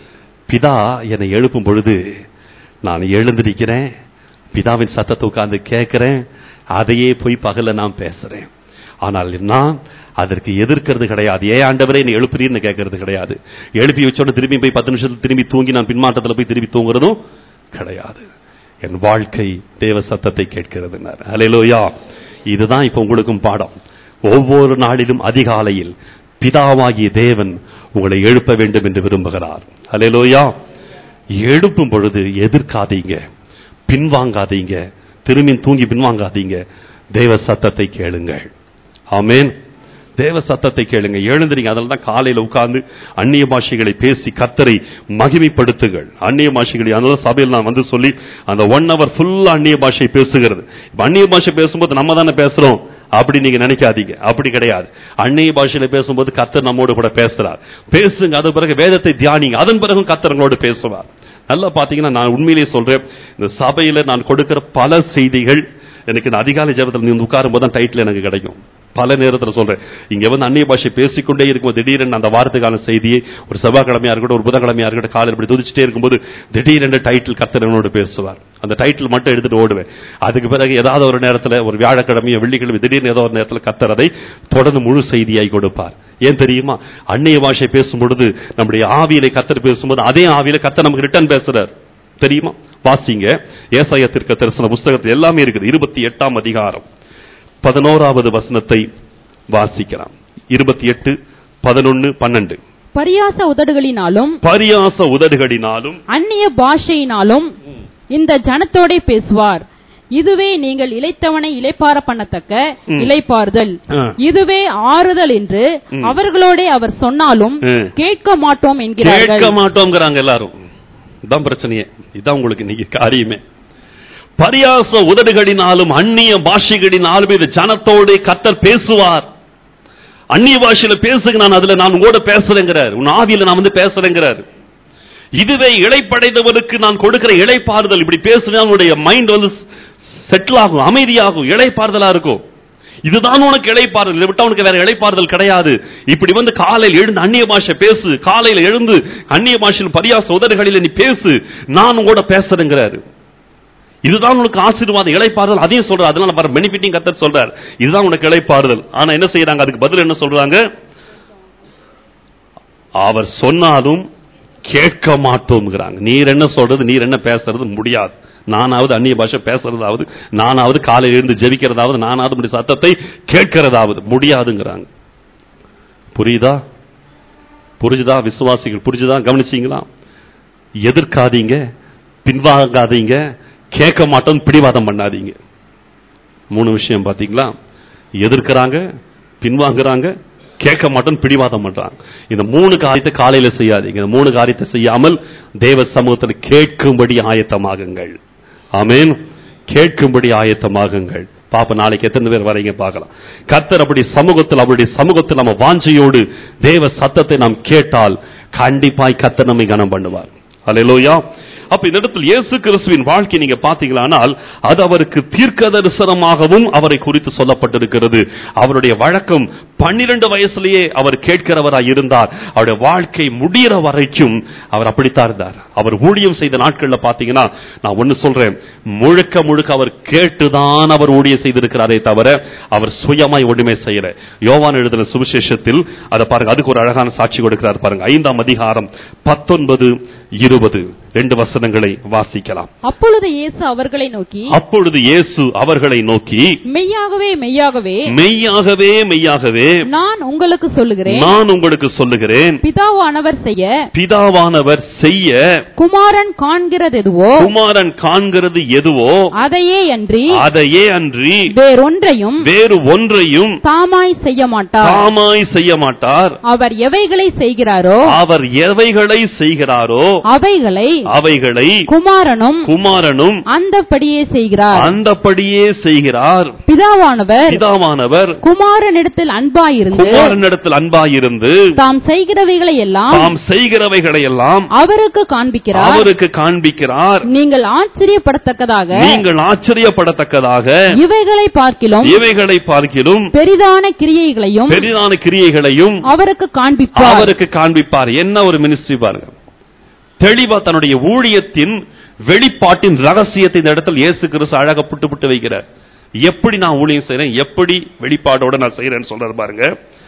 பிதா என்னை எழுப்பும் பொழுது நான் எழுந்திருக்கிறேன் பிதாவின் சத்தத்தை உட்கார்ந்து கேட்கிறேன் அதையே போய் பகல்ல நான் பேசுறேன் ஆனால் நான் அதற்கு எதிர்க்கிறது கிடையாது ஏன் ஆண்டவரே நீ எழுப்புறீன்னு கேட்கறது கிடையாது எழுப்பி வச்சோட திரும்பி போய் பத்து நிமிஷத்துல திரும்பி தூங்கி நான் பின்மாற்றத்துல போய் திரும்பி தூங்குறதும் கிடையாது என் வாழ்க்கை தேவ சத்தத்தை கேட்கிறதுனார் ஹalleluya இதுதான் இப்ப உங்களுக்கும் பாடம் ஒவ்வொரு நாளிலும் அதிகாலையில் பிதாவாகிய தேவன் உங்களை எழுப்ப வேண்டும் என்று விரும்புகிறார் ஹalleluya எழுப்பும் பொழுது எதிர்க்காதீங்க பின்வாங்காதீங்க திரும்பி தூங்கி பின்வாங்காதீங்க தேவ சத்தத்தை கேளுங்கள் ஆமென் தேவ சத்தத்தை கேளுங்க எழுந்திரிங்க அதனால தான் காலையில உட்கார்ந்து அந்நிய பாஷைகளை பேசி கத்தரை மகிமைப்படுத்துங்கள் அந்நிய பாஷைகளை அதனால சபையில் நான் வந்து சொல்லி அந்த ஒன் ஹவர் ஃபுல்லா அந்நிய பாஷை பேசுகிறது இப்ப அந்நிய பாஷை பேசும்போது நம்ம தானே பேசுறோம் அப்படி நீங்க நினைக்காதீங்க அப்படி கிடையாது அந்நிய பாஷையில பேசும்போது கத்தர் நம்மோடு கூட பேசுறார் பேசுங்க அது பிறகு வேதத்தை தியானிங்க அதன் பிறகும் கத்தர் உங்களோடு பேசுவார் நல்லா பாத்தீங்கன்னா நான் உண்மையிலேயே சொல்றேன் இந்த சபையில நான் கொடுக்கிற பல செய்திகள் எனக்கு இந்த அதிகாலை ஜபத்தில் நீ உட்காரும் போது தான் டைட்டில் எனக்கு கிடைக்கும் பல நேரத்தில் சொல்றேன் இங்க வந்து அந்நிய பாஷை பேசிக்கொண்டே இருக்கும்போது திடீரென்று அந்த வாரத்துக்கான செய்தியை ஒரு செவ்வாய்க்கிழமையா இருக்கட்டும் ஒரு புதன்கிழமையா இருக்கட்டும் காலையில் இப்படி துதிச்சுட்டே இருக்கும்போது திடீரென்று டைட்டில் கர்த்தரனோடு பேசுவார் அந்த டைட்டில் மட்டும் எடுத்துட்டு ஓடுவேன் அதுக்கு பிறகு ஏதாவது ஒரு நேரத்தில் ஒரு வியாழக்கிழமையோ வெள்ளிக்கிழமை திடீர்னு ஏதோ ஒரு நேரத்தில் கர்த்தர் அதை தொடர்ந்து முழு செய்தியாய் கொடுப்பார் ஏன் தெரியுமா அந்நிய பாஷை பேசும் பொழுது நம்முடைய ஆவியில கத்தர் பேசும்போது அதே ஆவியில கத்தர் நமக்கு ரிட்டர்ன் பேசுறார் தெரியுமா வாசிங்க ஏசாய தீர்க்க தரிசன புஸ்தகத்தில் எல்லாமே இருக்குது இருபத்தி எட்டாம் அதிகாரம் பதினோராவது வசனத்தை வாசிக்கலாம் இருபத்தி எட்டு பதினொன்னு பன்னெண்டு பரியாச உதடுகளினாலும் பரியாச உதடுகளினாலும் அந்நிய பாஷையினாலும் இந்த ஜனத்தோடே பேசுவார் இதுவே நீங்கள் இளைத்தவனை இளைப்பார பண்ணத்தக்க ம். இளைப்பாறுதல் ஆ. இதுவே ஆறுதல் என்று ம். அவர்களோடே அவர் சொன்னாலும் ம். கேட்க மாட்டோம் என்கிறார்கள் கேட்க மாட்டோங்கிறாங்க எல்லாரும் இதான் பிரச்சனையே இதான் உங்களுக்கு இன்னைக்கு காரியமே பரியாச உதடுகளினாலும் அந்நிய பாஷைகளினாலும் இந்த ஜனத்தோடு கத்தர் பேசுவார் அந்நிய பாஷையில பேசுங்க நான் அதுல நான் உங்களோட பேசுறேங்கிறார் உன் ஆவியில நான் வந்து பேசுறேங்கிறார் இதுவே இழைப்படைந்தவனுக்கு நான் கொடுக்கிற இழைப்பாறுதல் இப்படி பேசுனா உன்னுடைய மைண்ட் வந்து செட்டில் ஆகும் அமைதியாகும் இழைப்பாறுதலா இருக்கும் இதுதான் உனக்கு இழைப்பாறுதல் இதை விட்டா உனக்கு வேற இழைப்பாறுதல் கிடையாது இப்படி வந்து காலையில் எழுந்து அந்நிய பாஷை பேசு காலையில எழுந்து அந்நிய பாஷையில் பரியாச உதடுகளில் நீ பேசு நான் உங்களோட பேசுறேங்கிறாரு இதுதான் உனக்கு ஆசீர்வாதம் இழைப்பாறுதல் அதையும் சொல்றாரு அதனால பாரு பெனிஃபிட்டிங் கத்தர் சொல்றாரு இதுதான் உனக்கு இழைப்பாறுதல் ஆனா என்ன செய்யறாங்க அதுக்கு பதில் என்ன சொல்றாங்க அவர் சொன்னாலும் கேட்க மாட்டோம்ங்கிறாங்க நீர் என்ன சொல்றது நீர் என்ன பேசுறது முடியாது நானாவது அந்நிய பாஷை பேசுறதாவது நானாவது காலையில் இருந்து ஜெபிக்கிறதாவது நானாவது இப்படி சத்தத்தை கேட்கிறதாவது முடியாதுங்கிறாங்க புரியுதா புரிஞ்சுதா விசுவாசிகள் புரிஞ்சுதா கவனிச்சீங்களா எதிர்க்காதீங்க பின்வாங்காதீங்க கேட்க மாட்டோம் பிடிவாதம் பண்ணாதீங்க மூணு விஷயம் பாத்தீங்களா எதிர்க்கிறாங்க பின்வாங்குறாங்க கேட்க மாட்டோம் பிடிவாதம் பண்றாங்க இந்த மூணு காரியத்தை காலையில செய்யாதீங்க இந்த மூணு காரியத்தை செய்யாமல் தேவ சமூகத்தில் கேட்கும்படி ஆயத்தமாகுங்கள் ஆமென் கேட்கும்படி ஆயத்தமாகுங்கள் பாப்ப நாளைக்கு எத்தனை பேர் வரீங்க பார்க்கலாம் கர்த்தர் அப்படி சமூகத்தில் அவருடைய சமூகத்தில் நம்ம வாஞ்சையோடு தேவ சத்தத்தை நாம் கேட்டால் கண்டிப்பாய் கர்த்தர் நம்மை கனம் பண்ணுவார் அல்லேலூயா அப்ப இந்த இடத்தில் இயேசு கிறிஸ்துவின் வாழ்க்கை நீங்க பாத்தீங்களானால் அது அவருக்கு தீர்க்க தரிசனமாகவும் அவரை குறித்து சொல்லப்பட்டிருக்கிறது அவருடைய வழக்கம் பன்னிரண்டு வயசுலயே அவர் கேட்கிறவராய் இருந்தார் அவருடைய வாழ்க்கை முடிகிற வரைக்கும் அவர் அப்படித்தான் இருந்தார் அவர் ஊழியம் செய்த நாட்கள்ல பாத்தீங்கன்னா நான் ஒன்னு சொல்றேன் முழுக்க முழுக்க அவர் கேட்டுதான் அவர் ஊழியம் செய்திருக்கிறாரே தவிர அவர் சுயமாய் ஒண்ணுமே செய்யல யோவான் எழுதின சுவிசேஷத்தில் அதை பாருங்க அதுக்கு ஒரு அழகான சாட்சி கொடுக்கிறார் பாருங்க ஐந்தாம் அதிகாரம் பத்தொன்பது இருபது ரெண்டு வசனங்களை வாசிக்கலாம் அப்பொழுது இயேசு அவர்களை நோக்கி அப்பொழுது இயேசு அவர்களை நோக்கி மெய்யாகவே மெய்யாகவே மெய்யாகவே மெய்யாகவே நான் உங்களுக்கு சொல்லுகிறேன் நான் உங்களுக்கு சொல்லுகிறேன் பிதாவானவர் செய்ய பிதாவானவர் செய்ய குமாரன் காண்கிறதெதுவோ குமாரன் காண்கிறது எதுவோ அதையே அன்றி அதையே அன்றி வேறொன்றையும் வேறு ஒன்றையும் தாமாய் செய்ய மாட்டார் தாமாய் செய்ய மாட்டார் அவர் எவைகளை செய்கிறாரோ அவர் எவைகளை செய்கிறாரோ அவைகளை அவைகளை குமாரனும் குமாரனும் அந்தப்படியே செய்கிறார் அந்தப்படியே செய்கிறார் பிதாவானவர் பிதாவானவர் குமாரனிடத்தில் அன்பாயிருந்து குமாரனிடத்தில் அன்பாயிருந்து தாம் செய்கிறவைகளை எல்லாம் தாம் செய்கிறவைகளை எல்லாம் அவருக்கு காண்பிக்கிறார் அவருக்கு காண்பிக்கிறார் நீங்கள் ஆச்சரியப்படத்தக்கதாக நீங்கள் ஆச்சரியப்படத்தக்கதாக இவைகளை பார்க்கிலும் இவைகளை பார்க்கிலும் பெரிதான கிரியைகளையும் பெரிதான கிரியைகளையும் அவருக்கு காண்பிப்பார் அவருக்கு காண்பிப்பார் என்ன ஒரு மினிஸ்ட்ரி பாருங்க தெளிவா தன்னுடைய ஊழியத்தின் வெளிப்பாட்டின் ரகசியத்தை இந்த இடத்தில் இயேசு கிறிஸ்து அழகா புட்டு புட்டு வைக்கிறார் எப்படி நான் ஊழியம் செய்றேன் எப்படி வெளிப்பாடோட நான் செய்றேன்னு சொல்றாரு பாருங்க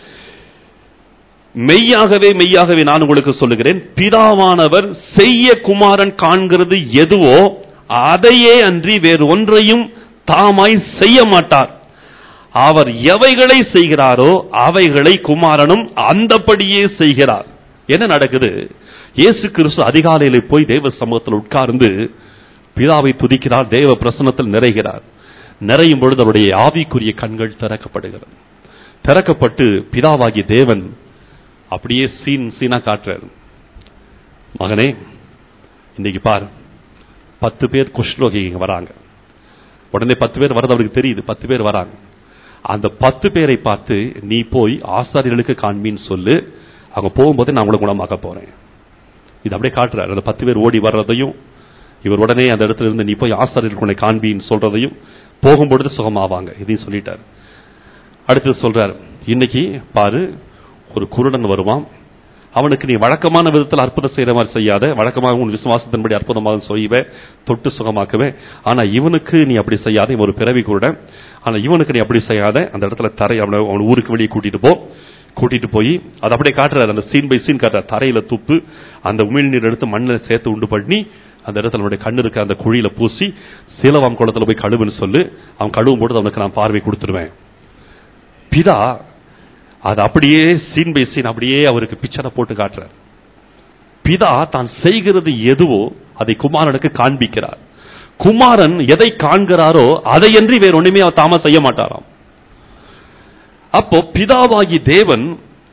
மெய்யாகவே மெய்யாகவே நான் உங்களுக்கு சொல்லுகிறேன் பிதாவானவர் செய்ய குமாரன் காண்கிறது எதுவோ அதையே அன்றி வேறு ஒன்றையும் தாமாய் செய்ய மாட்டார் அவர் எவைகளை செய்கிறாரோ அவைகளை குமாரனும் அந்தபடியே செய்கிறார் என்ன நடக்குது இயேசு கிறிஸ்து அதிகாலையில போய் தேவ சமூகத்தில் உட்கார்ந்து பிதாவை துதிக்கிறார் தேவ பிரசன்னத்தில் நிறைகிறார் நிறையும் பொழுது அவருடைய ஆவிக்குரிய கண்கள் திறக்கப்படுகிறது திறக்கப்பட்டு பிதாவாகிய தேவன் அப்படியே சீன் சீனா காட்டுறாரு மகனே இன்னைக்கு பார் பத்து பேர் குஷ்ரோகி இங்க வராங்க உடனே பத்து பேர் வரது அவருக்கு தெரியுது பத்து பேர் வராங்க அந்த பத்து பேரை பார்த்து நீ போய் ஆசாரியர்களுக்கு காண்பின்னு சொல்லு அவங்க போகும்போது நான் உங்களை குணமாக்க போறேன் இது அப்படியே காட்டுறாரு அந்த பத்து பேர் ஓடி வர்றதையும் இவர் உடனே அந்த இடத்துல இருந்து நீ போய் ஆசாரியர்களுக்கு உன்னை காண்பின்னு சொல்றதையும் போகும்பொழுது சுகமாவாங்க இதையும் சொல்லிட்டார் அடுத்து சொல்றாரு இன்னைக்கு பாரு ஒரு குருடன் வருவான் அவனுக்கு நீ வழக்கமான விதத்தில் அற்புதம் செய்யற மாதிரி செய்யாத வழக்கமாக உன் விசுவாசத்தின்படி அற்புதமாக செய்வே தொட்டு சுகமாக்குவே ஆனா இவனுக்கு நீ அப்படி செய்யாத இவன் ஒரு பிறவி குருடன் ஆனா இவனுக்கு நீ அப்படி செய்யாத அந்த இடத்துல தரை அவனை அவன் ஊருக்கு வெளியே கூட்டிட்டு போ கூட்டிட்டு போய் அதை அப்படியே காட்டுறாரு அந்த சீன் பை சீன் காட்டுறாரு தரையில துப்பு அந்த உமிழ்நீர் எடுத்து மண்ணில் சேர்த்து உண்டு பண்ணி அந்த இடத்துல அவனுடைய கண்ணு இருக்க அந்த குழியில பூசி சீலவாம் குளத்துல போய் கழுவுன்னு சொல்லு அவன் கழுவும் பொழுது அவனுக்கு நான் பார்வை கொடுத்துருவேன் பிதா அது அப்படியே சீன் பை சீன் அப்படியே அவருக்கு பிக்சரை போட்டு காட்டுறார் பிதா தான் செய்கிறது எதுவோ அதை குமாரனுக்கு காண்பிக்கிறார் குமாரன் எதை காண்கிறாரோ அதையன்றி வேற ஒண்ணுமே அவர் தாமா செய்ய மாட்டாராம் அப்போ பிதாவாகி தேவன்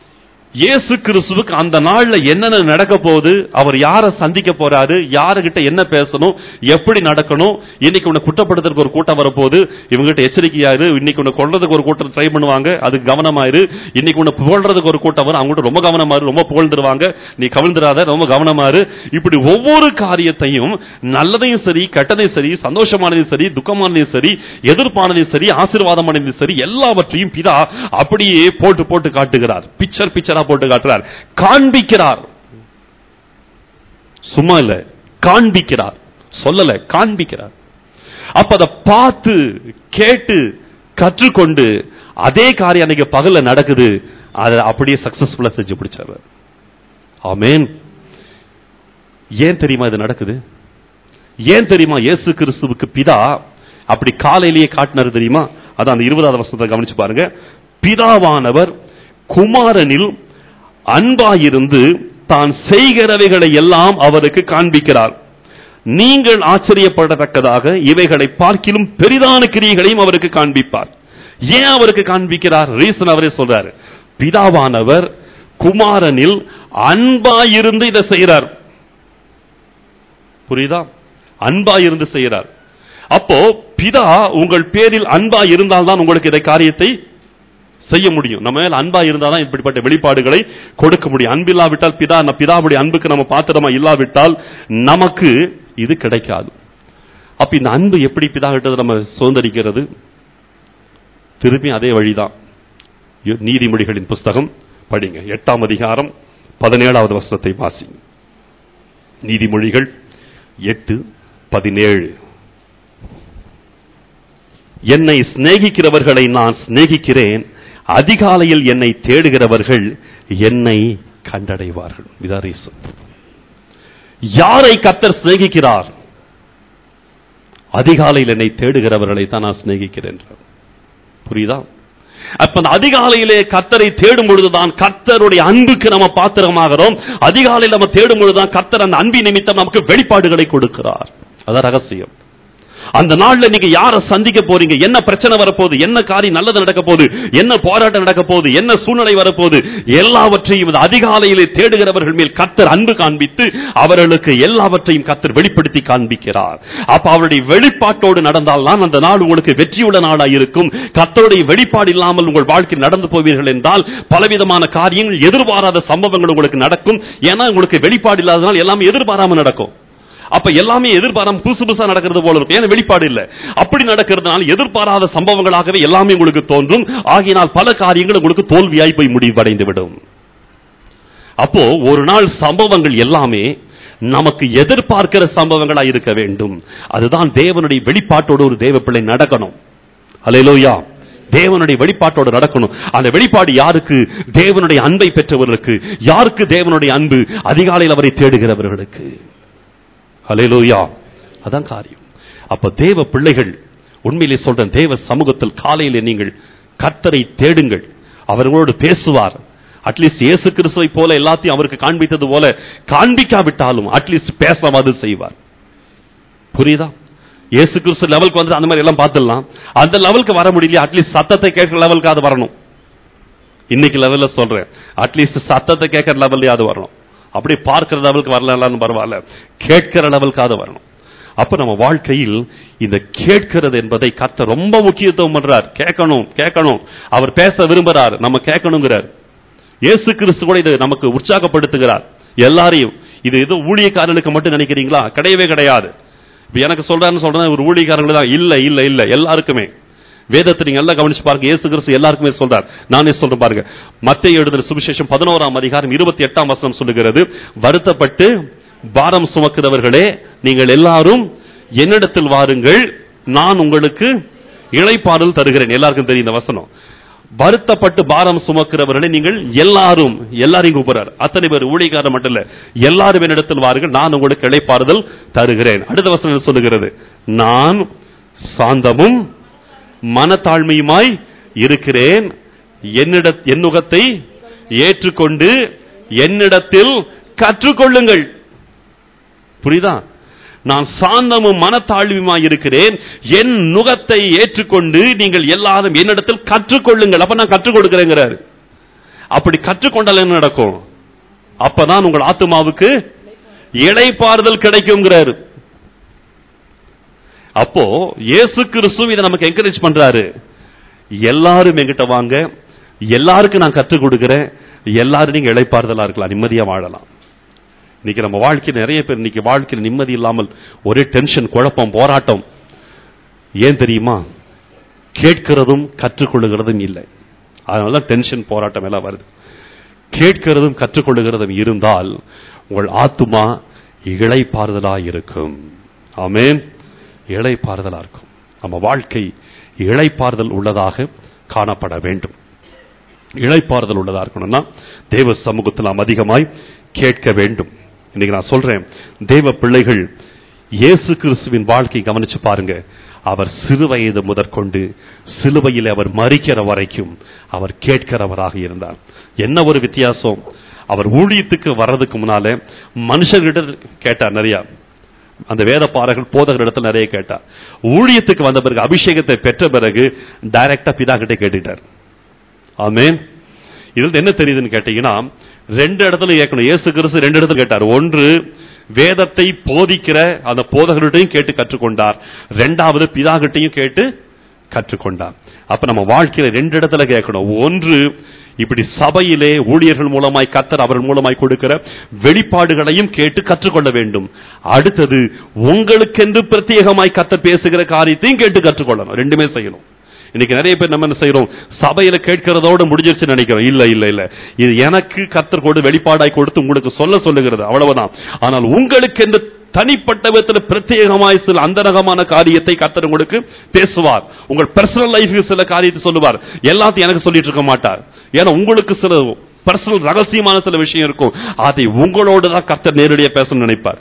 இயேசு கிறிஸ்துவுக்கு அந்த நாள்ல என்னென்ன நடக்க போகுது அவர் யாரை சந்திக்க போறாரு யாருகிட்ட என்ன பேசணும் எப்படி நடக்கணும் இன்னைக்கு உன்னை குற்றப்படுத்துறதுக்கு ஒரு கூட்டம் வரப்போகுது இவங்ககிட்ட எச்சரிக்கையாரு இன்னைக்கு உன்னை கொள்றதுக்கு ஒரு கூட்டம் ட்ரை பண்ணுவாங்க அதுக்கு கவனமாயிரு இன்னைக்கு உன்னை புகழ்றதுக்கு ஒரு கூட்டம் வரும் அவங்ககிட்ட ரொம்ப கவனமாரு ரொம்ப புகழ்ந்துருவாங்க நீ கவிழ்ந்துடாத ரொம்ப கவனமாரு இப்படி ஒவ்வொரு காரியத்தையும் நல்லதையும் சரி கெட்டதையும் சரி சந்தோஷமானதையும் சரி துக்கமானதையும் சரி எதிர்ப்பானதையும் சரி ஆசீர்வாதமானதையும் சரி எல்லாவற்றையும் பிதா அப்படியே போட்டு போட்டு காட்டுகிறார் பிக்சர் பிக்சரா போட்டு காட்டுறார் காண்பிக்கிறார் சும்மா இல்ல காண்பிக்கிறார் சொல்லல காண்பிக்கிறார் அப்ப அதை பார்த்து கேட்டு கற்றுக்கொண்டு அதே காரியம் அன்னைக்கு பகல்ல நடக்குது அதை அப்படியே சக்சஸ்ஃபுல்லா செஞ்சு பிடிச்சாரு ஆமென் ஏன் தெரியுமா இது நடக்குது ஏன் தெரியுமா இயேசு கிறிஸ்துவுக்கு பிதா அப்படி காலையிலேயே காட்டினாரு தெரியுமா அதான் அந்த இருபதாவது வருஷத்தை கவனிச்சு பாருங்க பிதாவானவர் குமாரனில் அன்பாயிருந்து தான் செய்கிறவைகளை எல்லாம் அவருக்கு காண்பிக்கிறார் நீங்கள் ஆச்சரியப்படத்தக்கதாக இவைகளை பார்க்கிலும் பெரிதான கிரியைகளையும் அவருக்கு காண்பிப்பார் ஏன் அவருக்கு காண்பிக்கிறார் ரீசன் அவரே சொல்றாரு பிதாவானவர் குமாரனில் அன்பாயிருந்து இதை செய்கிறார் புரியுதா அன்பா இருந்து செய்கிறார் அப்போ பிதா உங்கள் பேரில் அன்பா இருந்தால்தான் உங்களுக்கு இதை காரியத்தை செய்ய முடியும் நம்ம மேல அன்பா இருந்தாதான் இப்படிப்பட்ட வெளிப்பாடுகளை கொடுக்க முடியும் அன்பில்லாவிட்டால் பிதா நம்ம பிதாவுடைய அன்புக்கு நம்ம பாத்திரமா இல்லாவிட்டால் நமக்கு இது கிடைக்காது அப்ப இந்த அன்பு எப்படி பிதா கிட்ட நம்ம சுதந்திரிக்கிறது திருப்பி அதே வழிதான் யு- நீதிமொழிகளின் புஸ்தகம் படிங்க எட்டாம் அதிகாரம் பதினேழாவது வசனத்தை வாசிங்க நீதிமொழிகள் எட்டு பதினேழு என்னை சிநேகிக்கிறவர்களை நான் சிநேகிக்கிறேன் அதிகாலையில் என்னை தேடுகிறவர்கள் என்னை கண்டடைவார்கள் இதான் reason. யாரை கத்தர் சிநேகிக்கிறார் அதிகாலையில் என்னை தேடுகிறவர்களை தான் நான் சிநேகிக்கிறேன் என்றார். புரியுதா அப்ப அந்த அதிகாலையிலே கத்தரை தேடும் பொழுதுதான் கர்த்தருடைய அன்புக்கு நம்ம பாத்திரமாகிறோம் அதிகாலையில் நம்ம தேடும் பொழுதுதான் கர்த்தர் அந்த அன்பின் நிமித்தம் நமக்கு வெளிப்பாடுகளை கொடுக்கிறார் அதான் ரகசியம் அந்த நாள்ல நீங்க யாரை சந்திக்க போறீங்க என்ன பிரச்சனை வரப்போகுது என்ன காரியம் நல்லது நடக்க போகுது என்ன போராட்டம் நடக்க போகுது என்ன சூழ்நிலை வரப்போகுது எல்லாவற்றையும் இந்த அதிகாலையிலே தேடுகிறவர்கள் மேல் கர்த்தர் அன்பு காண்பித்து அவர்களுக்கு எல்லாவற்றையும் கர்த்தர் வெளிப்படுத்தி காண்பிக்கிறார் அப்ப அவருடைய வெளிப்பாட்டோடு நடந்தால் தான் அந்த நாள் உங்களுக்கு வெற்றியுள்ள நாளாக இருக்கும் கர்த்தருடைய வெளிப்பாடு இல்லாமல் உங்கள் வாழ்க்கையில் நடந்து போவீர்கள் என்றால் பலவிதமான காரியங்கள் எதிர்பாராத சம்பவங்கள் உங்களுக்கு நடக்கும் ஏன்னா உங்களுக்கு வெளிப்பாடு இல்லாததால் எல்லாமே எதிர்பாராம நடக்கும் அப்ப எல்லாமே எதிர்பாராம புதுசு புதுசா நடக்கிறது போல இருக்கும் ஏன்னா வெளிப்பாடு இல்ல அப்படி நடக்கிறதுனால எதிர்பாராத சம்பவங்களாகவே எல்லாமே உங்களுக்கு தோன்றும் ஆகினால் பல காரியங்கள் உங்களுக்கு தோல்வியாய் போய் முடிவடைந்து விடும் அப்போ ஒரு நாள் சம்பவங்கள் எல்லாமே நமக்கு எதிர்பார்க்கிற சம்பவங்களா இருக்க வேண்டும் அதுதான் தேவனுடைய வெளிப்பாட்டோடு ஒரு தேவ பிள்ளை நடக்கணும் அல்லேலூயா தேவனுடைய வெளிப்பாட்டோடு நடக்கணும் அந்த வெளிப்பாடு யாருக்கு தேவனுடைய அன்பை பெற்றவர்களுக்கு யாருக்கு தேவனுடைய அன்பு அதிகாலையில் அவரை தேடுகிறவர்களுக்கு ஹalleluya அதான் காரியம் அப்ப தேவ பிள்ளைகள் உண்மையிலே சொல்றேன் தேவ சமூகத்தில் காலையிலே நீங்கள் கர்த்தரை தேடுங்கள் அவர்களோடு பேசுவார் அட்லீஸ்ட் இயேசு கிறிஸ்துவை போல எல்லாத்தையும் அவருக்கு காண்பித்தது போல காண்பிக்காவிட்டாலும் அட்லீஸ்ட் பேசவாது செய்வார் புரியுதா இயேசு கிறிஸ்து லெவலுக்கு வந்து அந்த மாதிரி எல்லாம் பார்த்துடலாம் அந்த லெவலுக்கு வர முடியல அட்லீஸ்ட் சத்தத்தை கேட்கிற லெவலுக்கு அது வரணும் இன்னைக்கு லெவல்ல சொல்றேன் அட்லீஸ்ட் சத்தத்தை கேட்கிற லெவல்லையாவது வரணும் அப்படி பார்க்கிற லெவலுக்கு வரலன்னு பரவாயில்ல கேட்கிற லெவலுக்கு அது வரணும் அப்ப நம்ம வாழ்க்கையில் இந்த கேட்கிறது என்பதை கத்த ரொம்ப முக்கியத்துவம் பண்றார் கேட்கணும் கேட்கணும் அவர் பேச விரும்புறார் நம்ம கேட்கணுங்கிறார் இயேசு கிறிஸ்து கூட இதை நமக்கு உற்சாகப்படுத்துகிறார் எல்லாரையும் இது ஏதோ ஊழியக்காரர்களுக்கு மட்டும் நினைக்கிறீங்களா கிடையவே கிடையாது இப்ப எனக்கு சொல்றாருன்னு சொல்றேன் ஒரு ஊழியக்காரங்களுக்கு தான் இல்ல இல்ல இல்ல எல்லாருக்குமே வேதத்தை நீங்க எல்லாம் கவனிச்சு பாருங்க இயேசு கிறிஸ்து எல்லாருக்குமே சொல்றார் நானே சொல்றேன் பாருங்க மத்திய எழுதுற சுவிசேஷம் பதினோராம் அதிகாரம் இருபத்தி எட்டாம் வசனம் சொல்லுகிறது வருத்தப்பட்டு பாரம் சுமக்கிறவர்களே நீங்கள் எல்லாரும் என்னிடத்தில் வாருங்கள் நான் உங்களுக்கு இளைப்பாறுதல் தருகிறேன் எல்லாருக்கும் தெரியும் இந்த வசனம் வருத்தப்பட்டு பாரம் சுமக்கிறவர்களை நீங்கள் எல்லாரும் எல்லாரையும் கூப்பிடுறார் அத்தனை பேர் ஊழியக்காரர் மட்டும் இல்ல எல்லாரும் என்னிடத்தில் வாருங்கள் நான் உங்களுக்கு இளைப்பாறுதல் தருகிறேன் அடுத்த வசனம் என்ன சொல்லுகிறது நான் சாந்தமும் மனத்தாழ்மையுமாய் இருக்கிறேன் என்னிட என்னுகத்தை ஏற்றுக்கொண்டு என்னிடத்தில் கற்றுக்கொள்ளுங்கள் புரியுதா நான் சாந்தமும் மனத்தாழ்வுமாய் இருக்கிறேன் என் நுகத்தை ஏற்றுக்கொண்டு நீங்கள் எல்லாரும் என்னிடத்தில் கற்றுக்கொள்ளுங்கள் அப்ப நான் கற்றுக் கொடுக்கிறேங்கிறாரு அப்படி கற்றுக்கொண்டால் என்ன நடக்கும் அப்பதான் உங்கள் ஆத்துமாவுக்கு இளைப்பாறுதல் கிடைக்குங்கிறாரு அப்போ இயேசு கிறிஸ்து இதை நமக்கு என்கரேஜ் பண்றாரு எல்லாரும் என்கிட்ட வாங்க எல்லாருக்கும் நான் கற்றுக் கொடுக்கிறேன் எல்லாரும் நீங்க இளைப்பாறுதலா இருக்கலாம் நிம்மதியா வாழலாம் இன்னைக்கு நம்ம வாழ்க்கையில் நிறைய பேர் இன்னைக்கு வாழ்க்கையில் நிம்மதி இல்லாமல் ஒரே டென்ஷன் குழப்பம் போராட்டம் ஏன் தெரியுமா கேட்கிறதும் கற்றுக்கொள்ளுகிறதும் இல்லை அதனால டென்ஷன் போராட்டம் எல்லாம் வருது கேட்கிறதும் கற்றுக்கொள்ளுகிறதும் இருந்தால் உங்கள் ஆத்துமா இளைப்பாறுதலா இருக்கும் ஆமென் இளைப்பாறுதலா இருக்கும் நம்ம வாழ்க்கை இளைப்பாறுதல் உள்ளதாக காணப்பட வேண்டும் இளைப்பாறுதல் உள்ளதா இருக்கணும்னா தேவ சமூகத்தில் நாம் அதிகமாய் கேட்க வேண்டும் இன்னைக்கு நான் சொல்றேன் தேவ பிள்ளைகள் இயேசு கிறிஸ்துவின் வாழ்க்கை கவனிச்சு பாருங்க அவர் சிறு வயது முதற்கொண்டு சிலுவையில் அவர் மறிக்கிற வரைக்கும் அவர் கேட்கிறவராக இருந்தார் என்ன ஒரு வித்தியாசம் அவர் ஊழியத்துக்கு வர்றதுக்கு முன்னால மனுஷர்கிட்ட கேட்டார் நிறைய அந்த வேத பாறைகள் போதகரிடத்தில் நிறைய கேட்டார் ஊழியத்துக்கு வந்த பிறகு அபிஷேகத்தை பெற்ற பிறகு டைரக்டா பிதா கிட்ட கேட்டுட்டார் ஆமென் இதுல என்ன தெரியுதுன்னு கேட்டீங்கன்னா ரெண்டு இடத்துல கேட்கணும் இயேசு கிறிஸ்து ரெண்டு இடத்துல கேட்டார் ஒன்று வேதத்தை போதிக்கிற அந்த போதகர்கிட்டையும் கேட்டு கற்றுக்கொண்டார் ரெண்டாவது பிதாகிட்டையும் கேட்டு கற்றுக்கொண்டார் அப்ப நம்ம வாழ்க்கையில ரெண்டு இடத்துல கேட்கணும் ஒன்று இப்படி சபையிலே ஊழியர்கள் மூலமாய் கத்தர் அவர்கள் மூலமாய் கொடுக்கிற வெளிப்பாடுகளையும் கேட்டு கற்றுக்கொள்ள வேண்டும் அடுத்தது உங்களுக்கென்று பிரத்யேகமாய் கத்தர் பேசுகிற காரியத்தையும் கேட்டு கற்றுக்கொள்ளணும் ரெண்டுமே செய்யணும் இன்னைக்கு நிறைய பேர் நம்ம என்ன செய்யறோம் சபையில கேட்கிறதோட முடிஞ்சிருச்சு நினைக்கிறோம் இல்ல இல்ல இல்ல இது எனக்கு கத்தர் கொடு வெளிப்பாடாய் கொடுத்து உங்களுக்கு சொல்ல சொல்லுகிறது அவ்வளவுதான் ஆனால் உங்களுக்கு என்று தனிப்பட்ட விதத்தில் பிரத்யேகமாய் சில அந்தரகமான காரியத்தை கத்தர் உங்களுக்கு பேசுவார் உங்கள் பர்சனல் லைஃபுக்கு சில காரியத்தை சொல்லுவார் எல்லாத்தையும் எனக்கு சொல்லிட்டு இருக்க மாட்டார் ஏன்னா உங்களுக்கு சில பர்சனல் ரகசியமான சில விஷயம் இருக்கும் அதை உங்களோட தான் கர்த்தர் நேரடியாக பேசணும்னு நினைப்பார்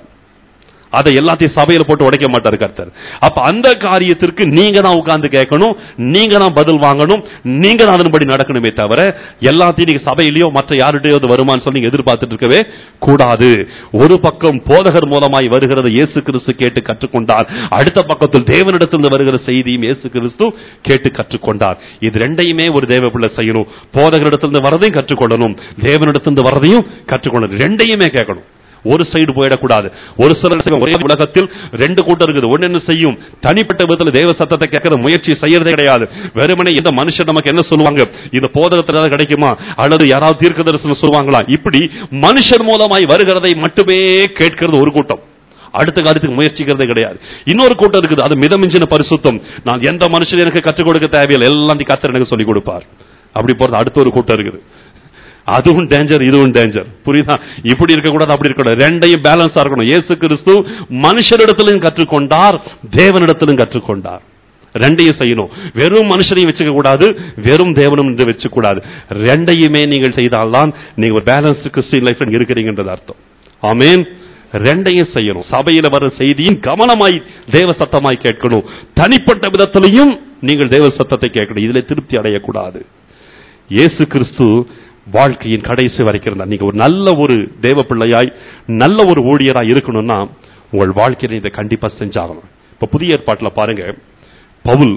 அதை எல்லாத்தையும் சபையில போட்டு உடைக்க மாட்டார் கர்த்தர் அப்ப அந்த காரியத்திற்கு நீங்க தான் உட்கார்ந்து கேட்கணும் நீங்க தான் பதில் வாங்கணும் நீங்க தான் அதன்படி நடக்கணுமே தவிர எல்லாத்தையும் நீங்க சபையிலயோ மற்ற யாருடையோ அது வருமான்னு சொல்லி நீங்க எதிர்பார்த்துட்டு இருக்கவே கூடாது ஒரு பக்கம் போதகர் மூலமாய் வருகிறது இயேசு கிறிஸ்து கேட்டு கற்றுக்கொண்டார் அடுத்த பக்கத்தில் தேவனிடத்திலிருந்து வருகிற செய்தியும் இயேசு கிறிஸ்து கேட்டு கற்றுக்கொண்டார் இது ரெண்டையுமே ஒரு தேவ பிள்ளை செய்யணும் போதகரிடத்திலிருந்து வரதையும் கற்றுக்கொள்ளணும் தேவனிடத்திலிருந்து வரதையும் கற்றுக்கொள்ளணும் ரெண்டையுமே கேட்கணும் ஒரு சைடு போயிடக்கூடாது ஒரு சிலர் செய்வாங்க, ஒரே உலகத்தில் ரெண்டு கூட்டம் இருக்குது ஒன்னு என்ன செய்யும் தனிப்பட்ட விதத்தில் தேவ சத்தத்தை கேட்கிற முயற்சி செய்யறதே கிடையாது வெறுமனே இந்த மனுஷன் நமக்கு என்ன சொல்லுவாங்க இந்த போதகத்துல ஏதாவது கிடைக்குமா அல்லது யாராவது தீர்க்க தரிசனம் சொல்லுவாங்களா இப்படி மனுஷர் மூலமாய் வருகிறதை மட்டுமே கேட்கிறது ஒரு கூட்டம் அடுத்த காரியத்துக்கு முயற்சிக்கிறதே கிடையாது இன்னொரு கூட்டம் இருக்குது அது மிதமிஞ்சின பரிசுத்தம் நான் எந்த மனுஷன் எனக்கு கற்றுக் கொடுக்க தேவையில்லை எல்லாம் கத்தர் எனக்கு சொல்லிக் கொடுப்பார் அப்படி போறது அடுத்த ஒரு கூட்டம் இருக்குது அதுவும் டேஞ்சர் இதுவும் டேஞ்சர் புரியுதா இப்படி இருக்கக்கூடாது அப்படி இருக்கக்கூடாது ரெண்டையும் பேலன்ஸா இருக்கணும் இயேசு கிறிஸ்து மனுஷரிடத்திலும் கற்றுக்கொண்டார் தேவனிடத்திலும் கற்றுக்கொண்டார் ரெண்டையும் செய்யணும் வெறும் மனுஷனையும் வச்சுக்க கூடாது வெறும் தேவனும் என்று வச்சுக்க கூடாது ரெண்டையுமே நீங்கள் செய்தால்தான் நீங்க ஒரு பேலன்ஸ் கிறிஸ்டின் லைஃப்ல இருக்கிறீங்கன்றது அர்த்தம் ஆமென் ரெண்டையும் செய்யணும் சபையில வர செய்தியும் கவனமாய் தேவ சத்தமாய் கேட்கணும் தனிப்பட்ட விதத்திலையும் நீங்கள் தேவ சத்தத்தை கேட்கணும் இதுல திருப்தி அடையக்கூடாது இயேசு கிறிஸ்து வாழ்க்கையின் கடைசி வரைக்கும் இருந்தார் நீங்க ஒரு நல்ல ஒரு தேவ பிள்ளையாய் நல்ல ஒரு ஊழியராய் இருக்கணும்னா உங்கள் வாழ்க்கையில இதை கண்டிப்பா செஞ்சாகணும் இப்ப புதிய ஏற்பாட்டுல பாருங்க பவுல்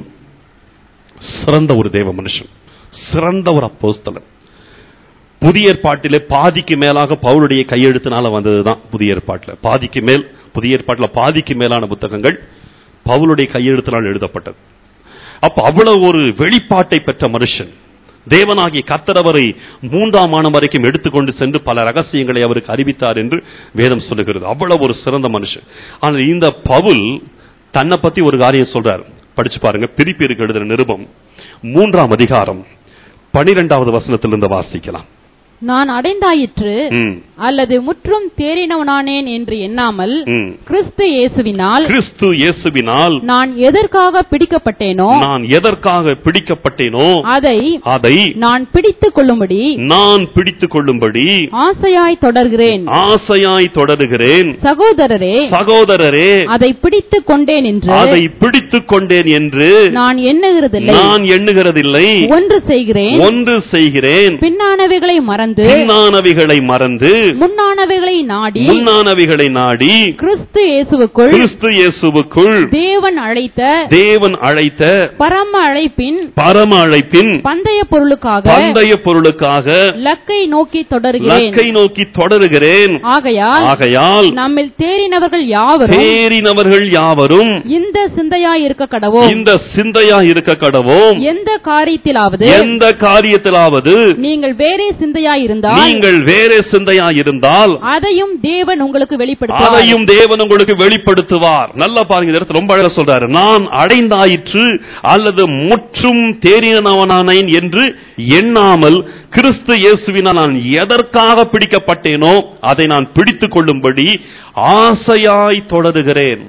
சிறந்த ஒரு தேவ மனுஷன் சிறந்த ஒரு அப்போஸ்தலன் புதிய ஏற்பாட்டிலே பாதிக்கு மேலாக பவுலுடைய கையெழுத்தினால வந்ததுதான் புதிய ஏற்பாட்டில் பாதிக்கு மேல் புதிய ஏற்பாட்டில் பாதிக்கு மேலான புத்தகங்கள் பவுலுடைய கையெழுத்தினால் எழுதப்பட்டது அப்ப அவ்வளவு ஒரு வெளிப்பாட்டை பெற்ற மனுஷன் தேவனாகிய கர்த்தரவரை மூன்றாம் ஆணம் வரைக்கும் எடுத்துக்கொண்டு சென்று பல ரகசியங்களை அவருக்கு அறிவித்தார் என்று வேதம் சொல்லுகிறது அவ்வளவு ஒரு சிறந்த மனுஷன் ஆனால் இந்த பவுல் தன்னை பத்தி ஒரு காரியம் சொல்றார் படிச்சு பாருங்க பிரிப்பிற்கு எழுதின நிருபம் மூன்றாம் அதிகாரம் பனிரெண்டாவது வசனத்திலிருந்து வாசிக்கலாம் நான் அடைந்தாயிற்று ம், அல்லது முற்றும் தேறினவனானேன் என்று எண்ணாமல் ம். கிறிஸ்து இயேசுவினால் கிறிஸ்து இயேசுவினால் நான் எதற்காக பிடிக்கப்பட்டேனோ நான் எதற்காக பிடிக்கப்பட்டேனோ அதை அதை நான் பிடித்துக் கொள்ளும்படி நான் பிடித்துக் கொள்ளும்படி ஆசையாய் தொடர்கிறேன் ஆசையாய் தொடருகிறேன் சகோதரரே சகோதரரே அதை பிடித்துக் கொண்டேன் என்று அதை பிடித்துக் கொண்டேன் என்று நான் எண்ணுகிறதில்லை நான் எண்ணுகிறதில்லை ஒன்று செய்கிறேன் ஒன்று செய்கிறேன் பின்னானவைகளை மறந்து மறந்து பின்னானவைகளை மறந்து முன்னானவைகளை நாடி முன்னானவைகளை நாடி கிறிஸ்து இயேசுவுக்குள் கிறிஸ்து இயேசுவுக்குள் தேவன் அழைத்த தேவன் அழைத்த பரம அழைப்பின் பரம அழைப்பின் பந்தய பொருளுக்காக பந்தய பொருளுக்காக லக்கை நோக்கி தொடர்கிறேன் லக்கை நோக்கி தொடருகிறேன் ஆகையால் ஆகையால் நம்மில் தேறினவர்கள் யாவரும் தேறினவர்கள் யாவரும் இந்த சிந்தையாய் இருக்க கடவோம் இந்த சிந்தையா இருக்க கடவோம் எந்த காரியத்திலாவது எந்த காரியத்திலாவது நீங்கள் வேறே சிந்தையாய் இருந்தால் நீங்கள் வேற சிந்தையா இருந்தால் அதையும் தேவன் உங்களுக்கு வெளிப்படுத்துவார் அதையும் தேவன் உங்களுக்கு வெளிப்படுத்துவார் நல்லா பாருங்க இந்த இடத்துல ரொம்ப அழகா சொல்றாரு நான் அடைந்தாயிற்று அல்லது முற்றும் தேறினவனானேன் என்று எண்ணாமல் கிறிஸ்து இயேசுவினால் நான் எதற்காக பிடிக்கப்பட்டேனோ அதை நான் பிடித்துக் கொள்ளும்படி ஆசையாய் தொடருகிறேன்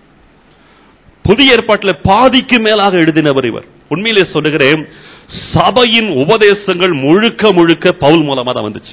புதிய ஏற்பாட்டில் பாதிக்கு மேலாக எழுதினவர் இவர் உண்மையிலே சொல்லுகிறேன் சபையின் உபதேசங்கள் முழுக்க முழுக்க பவுல் மூலமா தான் வந்துச்சு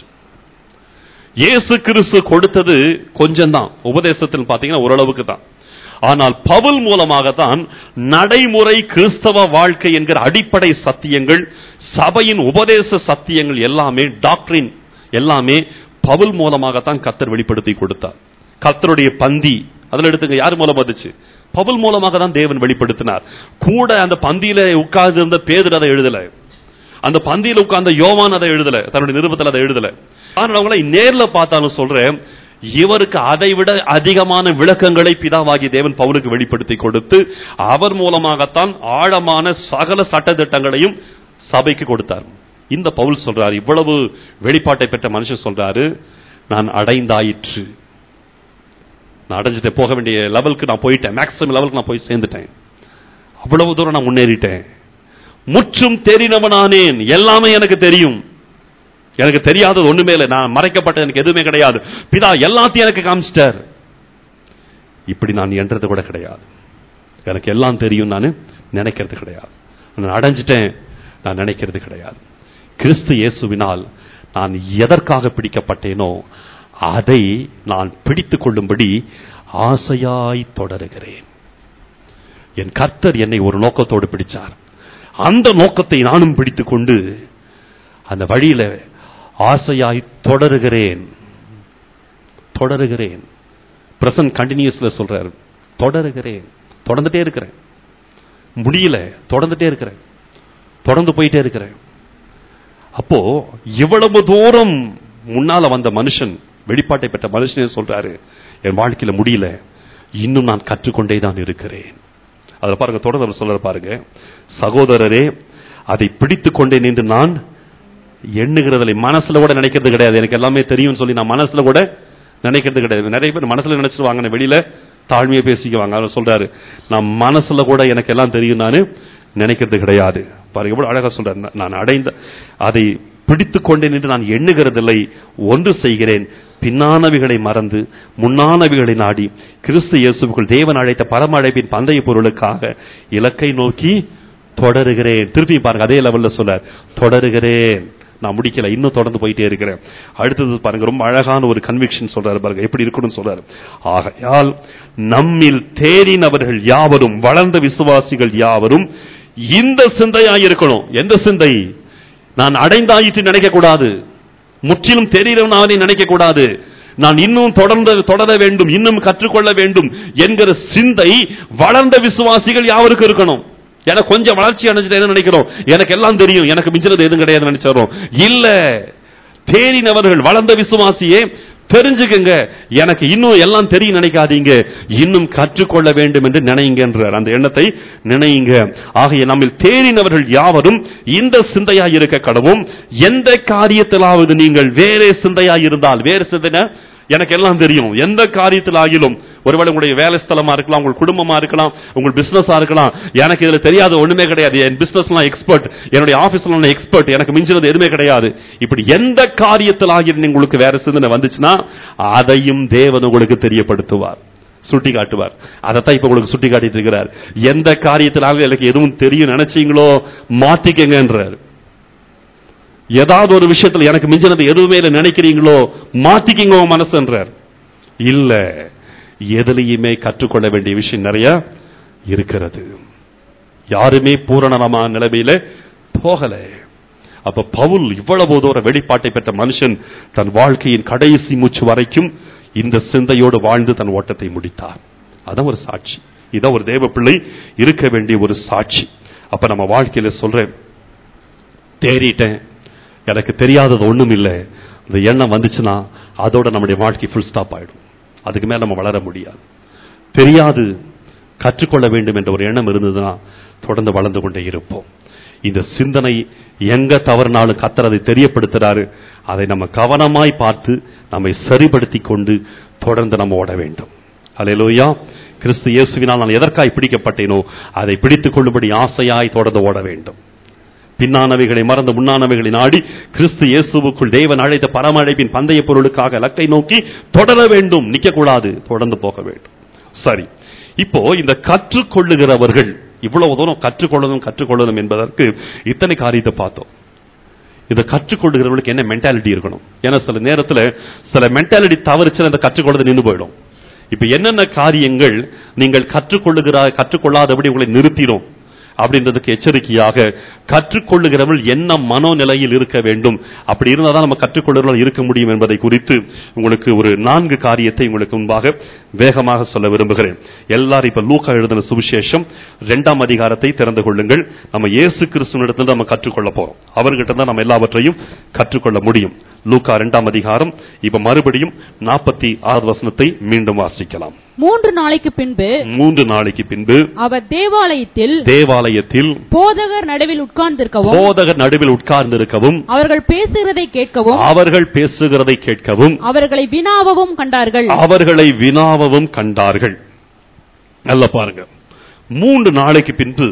இயேசு கிறிஸ்து கொடுத்தது கொஞ்சம் தான் உபதேசத்தில் பாத்தீங்கன்னா ஓரளவுக்கு தான் ஆனால் பவுல் மூலமாகத்தான் நடைமுறை கிறிஸ்தவ வாழ்க்கை என்கிற அடிப்படை சத்தியங்கள் சபையின் உபதேச சத்தியங்கள் எல்லாமே டாக்டரின் எல்லாமே பவுல் மூலமாகத்தான் கத்தர் வெளிப்படுத்தி கொடுத்தார் கத்தருடைய பந்தி அதுல எடுத்துங்க யார் மூலம் வந்துச்சு பவுல் மூலமாக தான் தேவன் வெளிப்படுத்தினார் கூட அந்த பந்தியில உட்கார்ந்து இருந்த பேதர் அதை எழுதல அந்த பந்தியில உட்கார்ந்த யோவான் அதை எழுதல தன்னுடைய நிருபத்தில் அதை எழுதல ஆனால் அவங்களை நேர்ல பார்த்தாலும் சொல்றேன் இவருக்கு அதை விட அதிகமான விளக்கங்களை பிதாவாகி தேவன் பவுலுக்கு வெளிப்படுத்தி கொடுத்து அவர் மூலமாகத்தான் ஆழமான சகல சட்டத்திட்டங்களையும் சபைக்கு கொடுத்தார் இந்த பவுல் சொல்றாரு இவ்வளவு வெளிப்பாட்டை பெற்ற மனுஷன் சொல்றாரு நான் அடைந்தாயிற்று நான் அடைஞ்சிட்டேன் போக வேண்டிய லெவலுக்கு நான் போயிட்டேன் மேக்ஸிமம் லெவலுக்கு நான் போய் சேர்ந்துட்டேன் அவ்வளவு தூரம் நான் முன்னேறிட்டேன் முற்றும் தெரிந்தவனானேன் எல்லாமே எனக்கு தெரியும் எனக்கு தெரியாதது ஒண்ணுமே இல்லை நான் மறைக்கப்பட்ட எனக்கு எதுவுமே கிடையாது பிதா எல்லாத்தையும் எனக்கு காமிச்சிட்டார் இப்படி நான் என்றது கூட கிடையாது எனக்கு எல்லாம் தெரியும் நான் நினைக்கிறது கிடையாது நான் அடைஞ்சிட்டேன் நான் நினைக்கிறது கிடையாது கிறிஸ்து இயேசுவினால் நான் எதற்காக பிடிக்கப்பட்டேனோ அதை நான் பிடித்துக் கொள்ளும்படி ஆசையாய் தொடருகிறேன் என் கர்த்தர் என்னை ஒரு நோக்கத்தோடு பிடிச்சார் அந்த நோக்கத்தை நானும் பிடித்துக் கொண்டு அந்த வழியில ஆசையாய் தொடருகிறேன் தொடருகிறேன் பிரசன்ட் கண்டினியூஸ்ல சொல்றாரு தொடருகிறேன் தொடர்ந்துட்டே இருக்கிறேன் முடியல தொடர்ந்துட்டே இருக்கிறேன் தொடர்ந்து போயிட்டே இருக்கிறேன் அப்போ இவ்வளவு தூரம் முன்னால வந்த மனுஷன் வெளிப்பாட்டை பெற்ற மனுஷனே சொல்றாரு என் வாழ்க்கையில முடியல இன்னும் நான் கற்றுக்கொண்டே தான் இருக்கிறேன் அதுல பாருங்க தொடர்ந்து அவர் சொல்ற பாருங்க சகோதரரே அதை பிடித்துக் கொண்டேன் என்று நான் எண்ணுகிறதில்லை மனசுல கூட நினைக்கிறது கிடையாது எனக்கு எல்லாமே தெரியும்னு சொல்லி நான் மனசுல கூட நினைக்கிறது கிடையாது நிறைய பேர் மனசுல நினைச்சிருவாங்க நான் வெளியில தாழ்மையை பேசிக்குவாங்க அவர் சொல்றாரு நான் மனசுல கூட எனக்கு எல்லாம் தெரியும் நான் நினைக்கிறது கிடையாது பாருங்க எவ்வளவு அழகா சொல்றாரு நான் நான் அடைந்த அதை பிடித்துக் கொண்டேன் என்று நான் எண்ணுகிறதில்லை ஒன்று செய்கிறேன் பின்னானவைகளை மறந்து முன்னானவைகளை நாடி கிறிஸ்து இயேசுக்குள் தேவன் அழைத்த பரம அழைப்பின் பந்தய பொருளுக்காக இலக்கை நோக்கி தொடருகிறேன் திருப்பி பாருங்க அதே லெவல்ல சொல்றார் தொடருகிறேன் நான் முடிக்கல இன்னும் தொடர்ந்து போயிட்டே இருக்கிறேன் அடுத்தது பாருங்க ரொம்ப அழகான ஒரு கன்விக்ஷன் சொல்றாரு பாருங்க எப்படி இருக்கணும்னு சொல்றாரு ஆகையால் நம்மில் தேறினவர்கள் யாவரும் வளர்ந்த விசுவாசிகள் யாவரும் இந்த சிந்தையாய் இருக்கணும் எந்த சிந்தை நான் அடைந்தாயிற்று நினைக்க கூடாது முற்றிலும் தெரிகிறவனாலே நினைக்க கூடாது நான் இன்னும் தொடர்ந்து தொடர வேண்டும் இன்னும் கற்றுக்கொள்ள வேண்டும் என்கிற சிந்தை வளர்ந்த விசுவாசிகள் யாவருக்கும் இருக்கணும் எனக்கு கொஞ்சம் வளர்ச்சி அடைஞ்சிட்டேன்னு நினைக்கிறோம் எனக்கு எல்லாம் தெரியும் எனக்கு மிஞ்சினது எதுவும் கிடையாது நினைச்சிடறோம் இல்ல தேறினவர்கள் வளர்ந்த விசுவாசியே தெரிஞ்சுக்கங்க எனக்கு இன்னும் எல்லாம் தெரியும் நினைக்காதீங்க இன்னும் கற்றுக்கொள்ள வேண்டும் என்று நினைங்கன்றார் அந்த எண்ணத்தை நினைங்க ஆகிய நம்மில் தேறினவர்கள் யாவரும் இந்த சிந்தையாய் இருக்க கடவும் எந்த காரியத்திலாவது நீங்கள் வேறே சிந்தையாய் இருந்தால் வேறு சிந்தனை எனக்கு எல்லாம் தெரியும் எந்த காரியத்தில் ஆகிலும் ஒருவேளை உங்களுடைய வேலை ஸ்தலமா இருக்கலாம் உங்கள் குடும்பமா இருக்கலாம் உங்கள் பிசினஸா இருக்கலாம் எனக்கு இதுல தெரியாத ஒண்ணுமே கிடையாது என் பிசினஸ்லாம் எக்ஸ்பர்ட் என்னுடைய ஆபீஸ்ல நான் எக்ஸ்பர்ட் எனக்கு மிஞ்சினது எதுவுமே கிடையாது இப்படி எந்த காரியத்தில் ஆகி உங்களுக்கு வேற சிந்தனை வந்துச்சுன்னா அதையும் தேவன் உங்களுக்கு தெரியப்படுத்துவார் சுட்டி காட்டுவார் அதைத்தான் இப்ப உங்களுக்கு சுட்டி காட்டிட்டு இருக்கிறார் எந்த காரியத்திலாக எனக்கு எதுவும் தெரியும் நினைச்சீங்களோ மாத்திக்கங்கன்றார் ஏதாவது ஒரு விஷயத்துல எனக்கு மிஞ்சினது எதுவுமே இல்லை நினைக்கிறீங்களோ மாத்திக்கிங்க உன் மனசுன்றார் இல்ல எதுலையுமே கற்றுக்கொள்ள வேண்டிய விஷயம் நிறைய இருக்கிறது யாருமே பூரணமான நிலைமையில போகல அப்ப பவுல் இவ்வளவு தூர வெளிப்பாட்டை பெற்ற மனுஷன் தன் வாழ்க்கையின் கடைசி மூச்சு வரைக்கும் இந்த சிந்தையோடு வாழ்ந்து தன் ஓட்டத்தை முடித்தார் அதான் ஒரு சாட்சி இதான் ஒரு தேவ பிள்ளை இருக்க வேண்டிய ஒரு சாட்சி அப்ப நம்ம வாழ்க்கையில சொல்றேன் தேறிட்டேன் எனக்கு தெரியாதது ஒண்ணும் இல்லை இந்த எண்ணம் வந்துச்சுன்னா அதோட நம்முடைய வாழ்க்கை ஃபுல் ஸ்டாப் ஆயிடும் அதுக்கு மேல நம்ம வளர முடியாது தெரியாது கற்றுக்கொள்ள வேண்டும் என்ற ஒரு எண்ணம் இருந்ததுன்னா தொடர்ந்து வளர்ந்து கொண்டே இருப்போம் இந்த சிந்தனை எங்க தவறுனாலும் கத்தர் அதை தெரியப்படுத்துறாரு அதை நம்ம கவனமாய் பார்த்து நம்மை சரிப்படுத்தி கொண்டு தொடர்ந்து நம்ம ஓட வேண்டும் அல்லேலூயா கிறிஸ்து இயேசுவினால் நான் எதற்காய் பிடிக்கப்பட்டேனோ அதை பிடித்துக் கொள்ளும்படி ஆசையாய் தொடர்ந்து ஓட வேண்டும் பின்னானவைகளை மறந்து முன்னானவைகளை நாடி கிறிஸ்து இயேசுவுக்குள் தேவன் அழைத்த பரம அழைப்பின் பந்தய பொருளுக்காக லக்கை நோக்கி தொடர வேண்டும் நிக்கக்கூடாது தொடர்ந்து போக வேண்டும் சரி இப்போ இந்த கற்றுக்கொள்ளுகிறவர்கள் இவ்வளவு தூரம் கற்றுக்கொள்ளணும் கற்றுக்கொள்ளணும் என்பதற்கு இத்தனை காரியத்தை பார்த்தோம் இதை கற்றுக்கொள்ளுகிறவர்களுக்கு என்ன மென்டாலிட்டி இருக்கணும் ஏன்னா சில நேரத்துல சில மென்டாலிட்டி தவறுச்சு அந்த கற்றுக்கொள்றது நின்று போயிடும் இப்ப என்னென்ன காரியங்கள் நீங்கள் கற்றுக்கொள்ளுகிற கற்றுக்கொள்ளாதபடி உங்களை நிறுத்திடும் அப்படின்றதுக்கு எச்சரிக்கையாக கற்றுக்கொள்ளுகிறவர்கள் என்ன மனோநிலையில் இருக்க வேண்டும் அப்படி இருந்தால் தான் நம்ம கற்றுக்கொள்ளுகிறவர்கள் இருக்க முடியும் என்பதை குறித்து உங்களுக்கு ஒரு நான்கு காரியத்தை உங்களுக்கு முன்பாக வேகமாக சொல்ல விரும்புகிறேன் எல்லாரும் இப்ப லூக்கா எழுதின சுவிசேஷம் இரண்டாம் அதிகாரத்தை திறந்து கொள்ளுங்கள் நம்ம இயேசு கிறிஸ்துவனிடத்தில் நம்ம கற்றுக்கொள்ள போறோம் அவர்கிட்ட தான் நம்ம எல்லாவற்றையும் கற்றுக்கொள்ள முடியும் லூக்கா இரண்டாம் அதிகாரம் இப்ப மறுபடியும் நாற்பத்தி ஆறு வசனத்தை மீண்டும் வாசிக்கலாம் மூன்று நாளைக்கு பின்பு மூன்று நாளைக்கு பின்பு அவர் தேவாலயத்தில் தேவாலயத்தில் போதகர் நடுவில் உட்கார்ந்திருக்கவும் போதகர் நடுவில் உட்கார்ந்திருக்கவும் அவர்கள் பேசுகிறதை கேட்கவும் அவர்கள் பேசுகிறதை கேட்கவும் அவர்களை வினாவவும் கண்டார்கள் அவர்களை வினாவவும் கண்டார்கள் நல்ல பாருங்க மூன்று நாளைக்கு பின்பு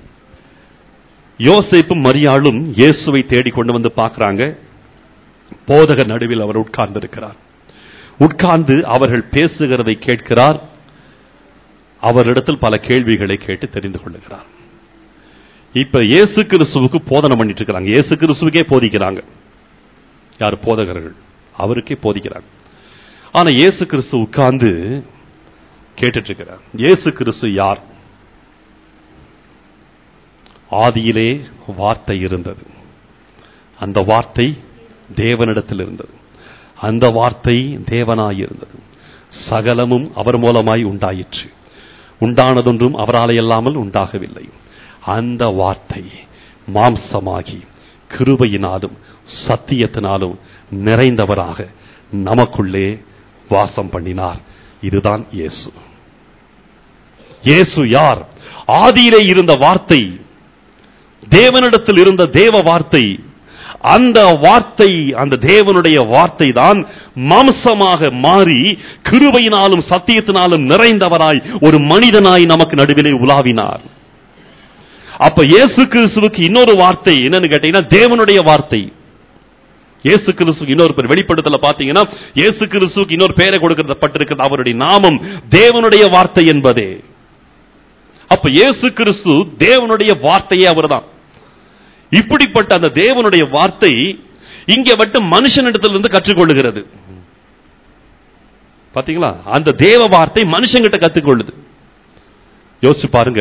யோசேப்பும் மரியாளும் இயேசுவை தேடிக் கொண்டு வந்து பார்க்கறாங்க போதகர் நடுவில் அவர் உட்கார்ந்திருக்கிறார் உட்கார்ந்து அவர்கள் பேசுகிறதை கேட்கிறார் அவரிடத்தில் பல கேள்விகளை கேட்டு தெரிந்து கொள்ளுகிறார் இப்ப இயேசு கிறிஸ்துவுக்கு போதனை பண்ணிட்டு இருக்கிறாங்க இயேசு கிறிஸ்துவுக்கே போதிக்கிறாங்க யார் போதகர்கள் அவருக்கே போதிக்கிறாங்க ஆனா இயேசு கிறிஸ்து உட்கார்ந்து கேட்டுட்டு இருக்கிறார் இயேசு கிறிஸ்து யார் ஆதியிலே வார்த்தை இருந்தது அந்த வார்த்தை தேவனிடத்தில் இருந்தது அந்த வார்த்தை தேவனாய் இருந்தது சகலமும் அவர் மூலமாய் உண்டாயிற்று உண்டானதொன்றும் அவராலே அல்லாமல் உண்டாகவில்லை அந்த வார்த்தை மாம்சமாகி கிருபையினாலும் சத்தியத்தினாலும் நிறைந்தவராக நமக்குள்ளே வாசம் பண்ணினார் இதுதான் இயேசு இயேசு யார் ஆதியிலே இருந்த வார்த்தை தேவனிடத்தில் இருந்த தேவ வார்த்தை அந்த வார்த்தை அந்த தேவனுடைய வார்த்தை தான் மாம்சமாக மாறி கிருபையினாலும் சத்தியத்தினாலும் நிறைந்தவராய் ஒரு மனிதனாய் நமக்கு நடுவிலே உலாவினார் அப்ப இயேசு கிறிஸ்துவுக்கு இன்னொரு வார்த்தை என்னன்னு கேட்டீங்கன்னா தேவனுடைய வார்த்தை இயேசு கிறிஸ்துக்கு இன்னொரு பேர் வெளிப்படுத்தல பாத்தீங்கன்னா இயேசு கிறிஸ்துவுக்கு இன்னொரு பேரை கொடுக்கப்பட்டிருக்கிறது அவருடைய நாமம் தேவனுடைய வார்த்தை என்பதே அப்ப இயேசு கிறிஸ்து தேவனுடைய வார்த்தையே அவர்தான் இப்படிப்பட்ட அந்த தேவனுடைய வார்த்தை இங்க மட்டும் மனுஷனிடத்திலிருந்து கற்றுக்கொள்ளுகிறது பாத்தீங்களா அந்த தேவ வார்த்தை மனுஷங்கிட்ட கத்துக்கொள்ளுது யோசிச்சு பாருங்க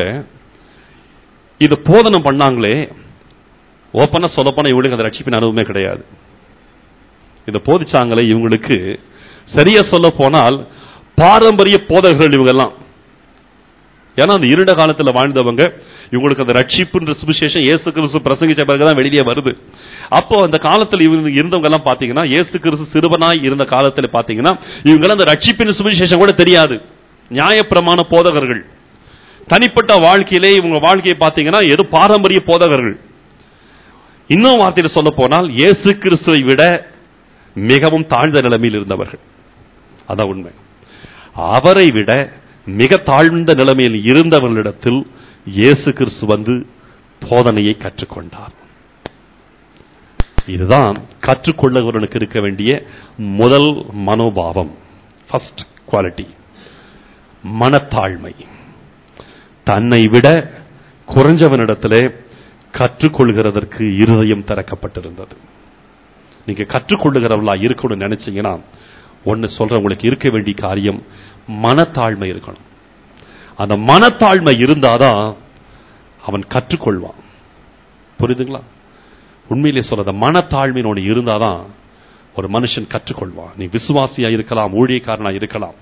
இது போதனம் பண்ணாங்களே ஓப்பனா சொல்ல போனா இவங்களுக்கு அந்த ரட்சிப்பின் அனுபவமே கிடையாது இதை போதிச்சாங்களே இவங்களுக்கு சரியா சொல்ல போனால் பாரம்பரிய போதகர்கள் இவங்கெல்லாம் ஏன்னா அந்த இருண்ட காலத்துல வாழ்ந்தவங்க இவங்களுக்கு அந்த ரட்சிப்புன்ற சுவிசேஷம் இயேசு கிறிஸ்து பிரசங்கிச்ச பிறகுதான் வெளியே வருது அப்போ அந்த காலத்துல இவங்க இருந்தவங்க எல்லாம் பாத்தீங்கன்னா இயேசு கிறிஸ்து சிறுவனாய் இருந்த காலத்துல பாத்தீங்கன்னா இவங்க எல்லாம் அந்த ரட்சிப்பின் சுவிசேஷம் கூட தெரியாது நியாயப்பிரமாண போதகர்கள் தனிப்பட்ட வாழ்க்கையிலே இவங்க வாழ்க்கையை பாத்தீங்கன்னா எது பாரம்பரிய போதகர்கள் இன்னும் வார்த்தையில சொல்ல போனால் இயேசு கிறிஸ்துவை விட மிகவும் தாழ்ந்த நிலைமையில் இருந்தவர்கள் அதான் உண்மை அவரை விட மிக தாழ்ந்த நிலைமையில் இருந்தவர்களிடத்தில் இயேசு கிறிஸ்து வந்து போதனையை கற்றுக்கொண்டார் இதுதான் கற்றுக்கொள்ளவர்களுக்கு இருக்க வேண்டிய முதல் மனோபாவம் ஃபர்ஸ்ட் குவாலிட்டி மனத்தாழ்மை தன்னை விட குறைஞ்சவனிடத்திலே கற்றுக்கொள்கிறதற்கு இருதயம் திறக்கப்பட்டிருந்தது நீங்க கற்றுக்கொள்ளுகிறவளா இருக்கணும்னு நினைச்சீங்கன்னா ஒன்னு சொல்ற உங்களுக்கு இருக்க வேண்டிய காரியம் மனத்தாழ்மை இருக்கணும் அந்த மனத்தாழ்மை இருந்தாதான் அவன் கற்றுக்கொள்வான் புரியுதுங்களா உண்மையிலே சொல்ற அந்த மனத்தாழ்மைன்னு ஒன்று இருந்தாதான் ஒரு மனுஷன் கற்றுக்கொள்வான் நீ விசுவாசியா இருக்கலாம் ஊழியக்காரனா இருக்கலாம்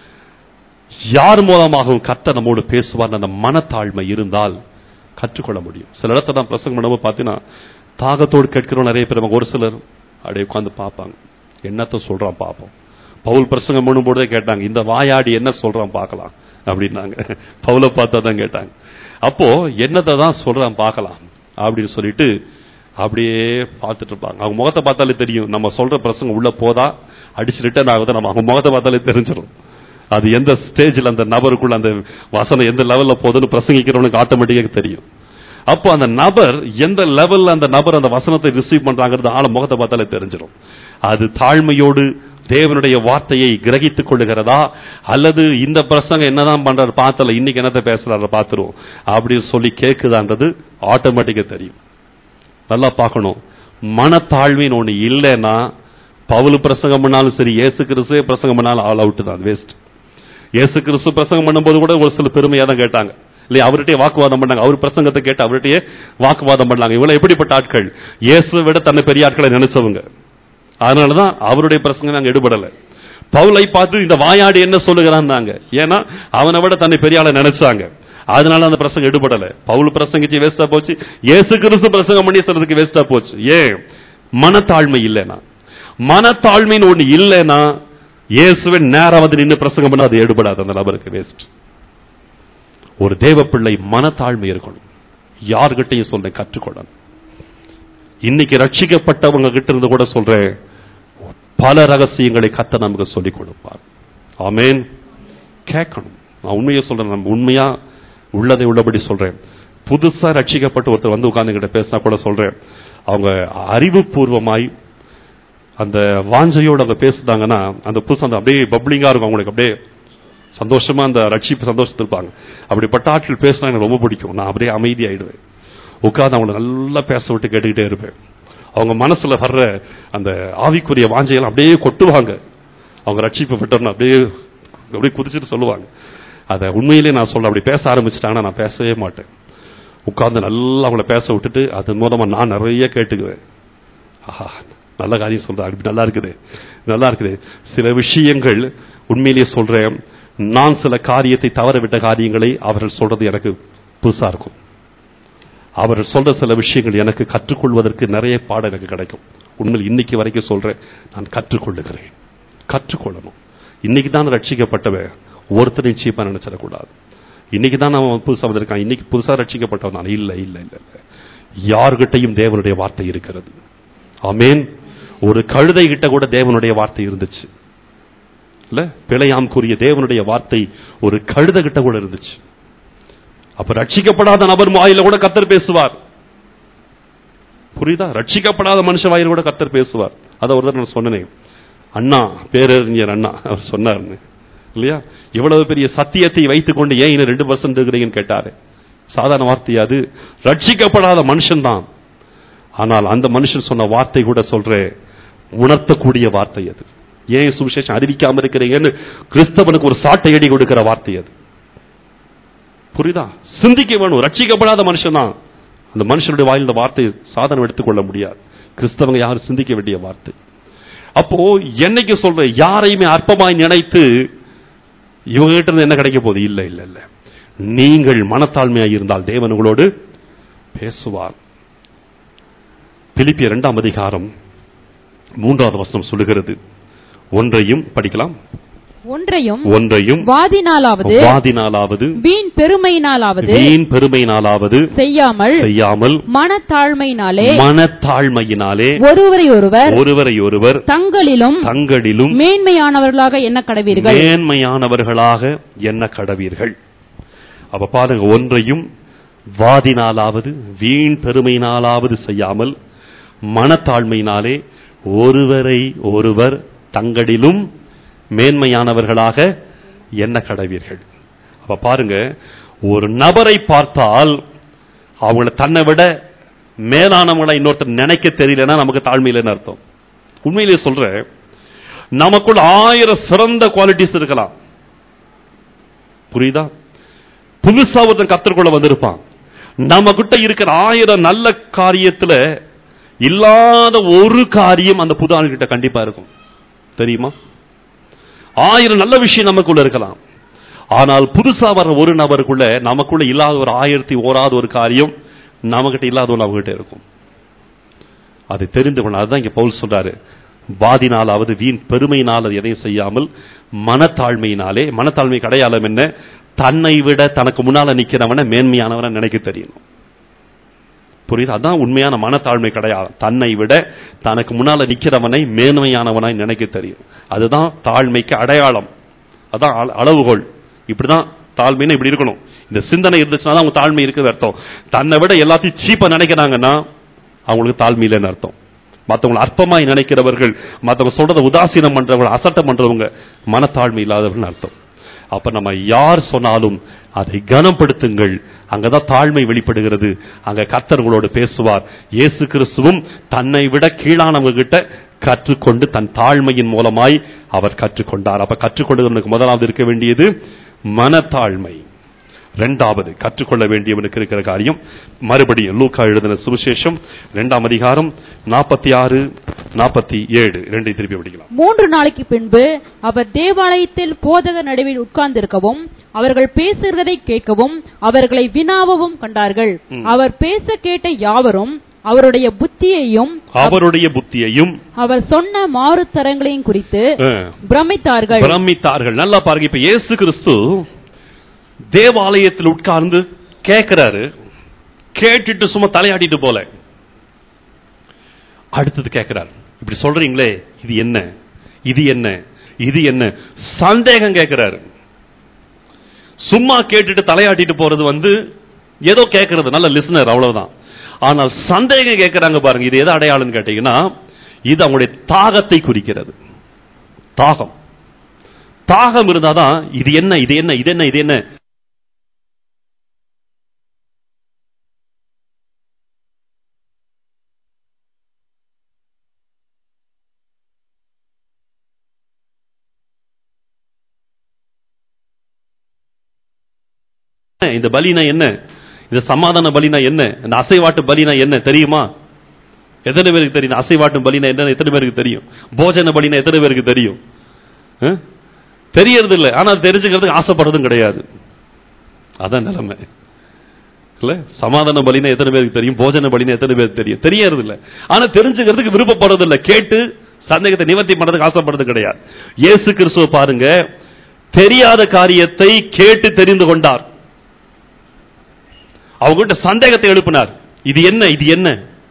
யார் மூலமாகவும் கர்த்தர் நம்மோடு பேசுவார் அந்த மனத்தாழ்மை இருந்தால் கற்றுக்கொள்ள முடியும் சில இடத்துல நான் பிரசங்கம் பண்ணும்போது பார்த்தீங்கன்னா தாகத்தோடு கேட்கிறோம் நிறைய பேர் அவங்க ஒரு சிலர் அப்படியே உட்காந்து பார்ப்பாங்க என்னத்த சொல்றான் பார்ப்போம் பவுல் பிரசங்கம் பண்ணும்போதே கேட்டாங்க இந்த வாயாடி என்ன சொல்றான் பார்க்கலாம் அப்படின்னாங்க பவுலை பார்த்தா தான் கேட்டாங்க அப்போ என்னத்தை தான் சொல்றான் பார்க்கலாம் அப்படின்னு சொல்லிட்டு அப்படியே பார்த்துட்டு இருப்பாங்க அவங்க முகத்தை பார்த்தாலே தெரியும் நம்ம சொல்ற பிரசங்கம் உள்ள போதா அடிச்சு ரிட்டர்ன் ஆகுதா நம்ம அவங்க முகத்தை பார்த்தாலே தெரிஞ்சிடும் அது எந்த ஸ்டேஜில் அந்த நபருக்குள்ள அந்த வசனம் எந்த லெவல்ல போகுதுன்னு பிரசங்கிக்கிறவனுக்கு ஆட்டோமேட்டிக்காக தெரியும் அப்போ அந்த நபர் எந்த லெவல்ல அந்த நபர் அந்த வசனத்தை ரிசீவ் பண்றாங்கிறது ஆள முகத்தை பார்த்தாலே தெரிஞ்சிடும் அது தாழ்மையோடு தேவனுடைய வார்த்தையை கிரகித்துக் கொள்ளுகிறதா அல்லது இந்த பிரசங்கம் என்னதான் பண்றாரு பார்த்தல இன்னைக்கு என்னத்தை பேசுறாரு பார்த்துருவோம் அப்படின்னு சொல்லி கேக்குதான்றது ஆட்டோமேட்டிக்கா தெரியும் நல்லா பார்க்கணும் மனத்தாழ்மைன்னு ஒண்ணு இல்லைன்னா பவுல் பிரசங்கம் பண்ணாலும் சரி இயேசு கிறிஸ்துவே பிரசங்கம் பண்ணாலும் ஆல் அவுட் தான் வேஸ்ட் இயேசு கிறிஸ்து பிரசங்கம் பண்ணும்போது கூட ஒரு சில பெருமையா தான் கேட்டாங்க இல்லையா அவர்கிட்டயே வாக்குவாதம் பண்ணாங்க அவர் பிரசங்கத்தை கேட்டு அவர்கிட்டயே வாக்குவாதம் பண்ணாங்க இவ்வளவு எப்படிப்பட்ட ஆட்கள் இயேசுவை விட தன்னை பெரிய ஆட்களை நினைச்சவங்க அதனாலதான் அவருடைய பிரசங்கம் நாங்க எடுபடல பவுலை பார்த்து இந்த வாயாடி என்ன சொல்லுகிறான்னாங்க ஏன்னா அவனை விட தன்னை பெரிய ஆளை நினைச்சாங்க அதனால அந்த பிரசங்கம் எடுபடல பவுல் பிரசங்கிச்சு வேஸ்டா போச்சு இயேசு கிறிஸ்து பிரசங்கம் பண்ணி சொல்றதுக்கு வேஸ்டா போச்சு ஏன் மனத்தாழ்மை இல்லைனா மனத்தாழ்மைன்னு ஒண்ணு இல்லைன்னா இயேசுவின் நேரம் வந்து நின்று பிரசங்கம் பண்ண அது எடுபடாது அந்த நபருக்கு வேஸ்ட் ஒரு தேவ பிள்ளை மனத்தாழ்மை இருக்கணும் யார்கிட்டையும் சொல்றேன் கற்றுக்கொள்ளணும் இன்னைக்கு ரட்சிக்கப்பட்டவங்க கிட்ட இருந்து கூட சொல்றேன் பல ரகசியங்களை கத்த நமக்கு சொல்லிக் கொடுப்பார் ஆமேன் கேட்கணும் நான் உண்மையை சொல்றேன் நம்ம உண்மையா உள்ளதை உள்ளபடி சொல்றேன் புதுசா ரட்சிக்கப்பட்டு ஒருத்தர் வந்து உட்கார்ந்து கிட்ட பேசினா கூட சொல்றேன் அவங்க அறிவுபூர்வமாய் அந்த வாஞ்சையோட அவங்க பேசுனாங்கன்னா அந்த புதுசு அந்த அப்படியே பப்ளிங்கா இருக்கும் அவங்களுக்கு அப்படியே சந்தோஷமா அந்த ரட்சிப்பு சந்தோஷத்தில் இருப்பாங்க அப்படிப்பட்ட ஆட்கள் பேசினா எனக்கு ரொம்ப பிடிக்கும் நான் அப்படியே அமைதியாயிடுவேன் உட்கார்ந்து அவங்களை நல்லா பேச விட்டு கேட்டுக்கிட்டே இருப்பேன் அவங்க மனசுல வர்ற அந்த ஆவிக்குரிய வாஞ்சையெல்லாம் அப்படியே கொட்டுவாங்க அவங்க ரட்சிப்பு பெற்றோம்னு அப்படியே அப்படியே குதிச்சுட்டு சொல்லுவாங்க அதை உண்மையிலே நான் சொல்ல அப்படி பேச ஆரம்பிச்சிட்டாங்கன்னா நான் பேசவே மாட்டேன் உட்கார்ந்து நல்லா அவங்கள பேச விட்டுட்டு அது மூலமா நான் நிறைய கேட்டுக்குவேன் ஆஹா நல்ல காரியம் சொல்றேன் அப்படி நல்லா இருக்குது நல்லா இருக்குது சில விஷயங்கள் உண்மையிலேயே சொல்றேன் நான் சில காரியத்தை தவற விட்ட காரியங்களை அவர்கள் சொல்றது எனக்கு புதுசா இருக்கும் அவர்கள் சொல்ற சில விஷயங்கள் எனக்கு கற்றுக்கொள்வதற்கு நிறைய பாடம் எனக்கு கிடைக்கும் உண்மையில் இன்னைக்கு வரைக்கும் சொல்றேன் நான் கற்றுக்கொள்ளுகிறேன் கற்றுக்கொள்ளணும் இன்னைக்கு தான் ரட்சிக்கப்பட்டவன் ஒருத்தரையும் சீப்பா நினைச்சிடக்கூடாது இன்னைக்கு தான் அவன் புதுசா வந்திருக்கான் இன்னைக்கு புதுசா ரட்சிக்கப்பட்டவன் நான் இல்ல இல்ல இல்ல இல்ல யார்கிட்டையும் தேவனுடைய வார்த்தை இருக்கிறது ஆமேன் ஒரு கழுதை கிட்ட கூட தேவனுடைய வார்த்தை இருந்துச்சு இல்ல பிழையாம் கூறிய தேவனுடைய வார்த்தை ஒரு கழுத கிட்ட கூட இருந்துச்சு அப்ப ரட்சிக்கப்படாத நபர் வாயில கூட கத்தர் பேசுவார் புரியுதா ரட்சிக்கப்படாத மனுஷ வாயில கூட கத்தர் பேசுவார் அதை ஒரு நான் சொன்னேன் அண்ணா பேரறிஞர் அண்ணா அவர் சொன்னார்னு இல்லையா இவ்வளவு பெரிய சத்தியத்தை வைத்துக் கொண்டு ஏன் இன்னும் ரெண்டு பர்சன்ட் இருக்கிறீங்கன்னு கேட்டாரு சாதாரண வார்த்தை அது ரட்சிக்கப்படாத மனுஷன் தான் ஆனால் அந்த மனுஷன் சொன்ன வார்த்தை கூட சொல்ற உணர்த்தக்கூடிய வார்த்தை அது ஏன் சுவிசேஷம் அறிவிக்காம இருக்கிறீங்கன்னு கிறிஸ்தவனுக்கு ஒரு சாட்டை அடி கொடுக்கிற வார்த்தை அது புரியுதா சிந்திக்க வேணும் ரட்சிக்கப்படாத மனுஷன் தான் அந்த மனுஷனுடைய வாயில் இந்த வார்த்தை சாதனம் எடுத்துக்கொள்ள முடியாது கிறிஸ்தவங்க யாரும் சிந்திக்க வேண்டிய வார்த்தை அப்போ என்னைக்கு சொல்ற யாரையுமே அற்பமாய் நினைத்து இவங்க கிட்ட இருந்து என்ன கிடைக்க போகுது இல்ல இல்ல இல்ல நீங்கள் மனத்தாழ்மையாய் இருந்தால் தேவன் உங்களோடு பேசுவார் பிலிப்பிய இரண்டாம் அதிகாரம் மூன்றாவது வசனம் சொல்லுகிறது ஒன்றையும் படிக்கலாம் ஒன்றையும் ஒன்றையும் வாதினாலாவது வாதினாலாவது வீண் பெருமையினாலாவது வீண் பெருமையினாலாவது செய்யாமல் செய்யாமல் மனத்தாழ்மையினாலே மனத்தாழ்மையினாலே ஒருவரை ஒருவர் ஒருவரை ஒருவர் தங்களிலும் தங்களிலும் மேன்மையானவர்களாக என்ன கடவீர்கள் மேன்மையானவர்களாக என்ன கடவீர்கள் அப்ப பாருங்க ஒன்றையும் வாதினாலாவது வீண் பெருமையினாலாவது செய்யாமல் மனத்தாழ்மையினாலே ஒருவரை ஒருவர் தங்களிலும் மேன்மையானவர்களாக என்ன கடவீர்கள் அப்ப பாருங்க ஒரு நபரை பார்த்தால் அவங்கள தன்னை விட மேலானவங்கள இன்னொருத்தர் நினைக்க தெரியலன்னா நமக்கு தாழ்மையிலன்னு அர்த்தம் உண்மையிலேயே சொல்றேன் நமக்குள்ள ஆயிரம் சிறந்த குவாலிட்டிஸ் இருக்கலாம் புரியுதா புதுசா ஒருத்தன் கத்தருக்குள்ள வந்திருப்பான் நம்ம கிட்ட இருக்கிற ஆயிரம் நல்ல காரியத்துல இல்லாத ஒரு காரியம் அந்த புது ஆள்கிட்ட கண்டிப்பா இருக்கும் தெரியுமா ஆயிரம் நல்ல விஷயம் நமக்குள்ள இருக்கலாம் ஆனால் புதுசா வர்ற ஒரு நபருக்குள்ள நமக்குள்ள இல்லாத ஒரு ஆயிரத்தி ஓராத ஒரு காரியம் நம்மகிட்ட இல்லாத ஒன்று அவங்ககிட்ட இருக்கும் அதை தெரிந்து கொள்ள அதுதான் இங்க பவுல் சொல்றாரு வாதினாலாவது வீண் பெருமையினால் அது எதையும் செய்யாமல் மனத்தாழ்மையினாலே மனத்தாழ்மைக்கு அடையாளம் என்ன தன்னை விட தனக்கு முன்னால நிக்கிறவன மேன்மையானவன நினைக்க தெரியணும் புரியுது அதான் உண்மையான மனத்தாழ்மை கிடையாது தன்னை விட தனக்கு முன்னால நிக்கிறவனை மேன்மையானவனாய் நினைக்க தெரியும் அதுதான் தாழ்மைக்கு அடையாளம் அதான் அள- அளவுகோல் இப்படிதான் தாழ்மைன்னு இப்படி இருக்கணும் இந்த சிந்தனை இருந்துச்சுன்னா தான் அவங்க தாழ்மை இருக்குது அர்த்தம் தன்னை விட எல்லாத்தையும் சீப்பா நினைக்கிறாங்கன்னா அவங்களுக்கு தாழ்மை இல்லைன்னு அர்த்தம் மற்றவங்களை அற்பமாய் நினைக்கிறவர்கள் மற்றவங்க சொல்றதை உதாசீனம் பண்றவங்க அசட்டம் பண்றவங்க மனத்தாழ்மை இல்லாதவர்கள் அர்த்தம் அப்ப நம்ம யார் சொன்னாலும் அதை கனப்படுத்துங்கள் அங்கதான் தாழ்மை வெளிப்படுகிறது அங்க கர்த்தர் உங்களோடு பேசுவார் இயேசு கிறிஸ்துவும் தன்னை விட கீழானவங்க கிட்ட கற்றுக்கொண்டு தன் தாழ்மையின் மூலமாய் அவர் கற்றுக்கொண்டார் அப்ப கற்றுக்கொண்டவனுக்கு முதலாவது இருக்க வேண்டியது மனத்தாழ்மை இரண்டாவது கற்றுக்கொள்ள வேண்டியவனுக்கு இருக்கிற காரியம் மறுபடியும் லூக்கா எழுதின சுவிசேஷம் இரண்டாம் அதிகாரம் நாற்பத்தி ஆறு நாற்பத்தி ஏழு ரெண்டை திருப்பி படிக்கலாம் மூன்று நாளைக்கு பின்பு அவர் தேவாலயத்தில் போதக நடுவில் உட்கார்ந்திருக்கவும் அவர்கள் பேசுகிறதை கேட்கவும் அவர்களை வினாவவும் கண்டார்கள் அவர் பேச கேட்ட யாவரும் அவருடைய புத்தியையும் அவருடைய புத்தியையும் அவர் சொன்ன மாறுத்தரங்களையும் குறித்து அஹ், பிரமித்தார்கள் பிரமித்தார்கள் நல்லா பாருங்க இப்ப இயேசு கிறிஸ்து தேவாலயத்தில் உட்கார்ந்து கேட்கிறாரு கேட்டுட்டு சும்மா தலையாடிட்டு போல அடுத்தது கேட்கிறார் இப்படி சொல்றீங்களே இது என்ன இது என்ன இது என்ன சந்தேகம் கேட்கிறாரு சும்மா கேட்டுட்டு தலையாட்டிட்டு போறது வந்து ஏதோ கேட்கறது நல்ல லிசனர் அவ்வளவுதான் ஆனால் சந்தேகம் கேட்கறாங்க பாருங்க இது எது அடையாளம்னு கேட்டீங்கன்னா இது அவங்களுடைய தாகத்தை குறிக்கிறது தாகம் தாகம் இருந்தாதான் இது என்ன இது என்ன இது என்ன இது என்ன இந்த பலினா என்ன இந்த சமாதான பலினா என்ன இந்த அசைவாட்டு பலினா என்ன தெரியுமா எத்தனை பேருக்கு தெரியும் இந்த அசைவாட்டு பலினா என்ன எத்தனை பேருக்கு தெரியும் போஜன பலினா எத்தனை பேருக்கு தெரியும் அஹ்? தெரியறது இல்லை ஆனா அது தெரிஞ்சுக்கிறதுக்கு ஆசைப்படுறதும் கிடையாது அதான் நிலைமை இல்ல சமாதான பலினா எத்தனை பேருக்கு தெரியும் போஜன பலினா எத்தனை பேருக்கு தெரியும் தெரியறது இல்ல ஆனா தெரிஞ்சுக்கிறதுக்கு விருப்பப்படுறது இல்ல கேட்டு சந்தேகத்தை நிவர்த்தி பண்றதுக்கு ஆசைப்படுறது கிடையாது இயேசு கிறிஸ்துவ பாருங்க தெரியாத காரியத்தை கேட்டு தெரிந்து கொண்டார் அவங்ககிட்ட சந்தேகத்தை எழுப்பினார் இது என்ன இது என்ன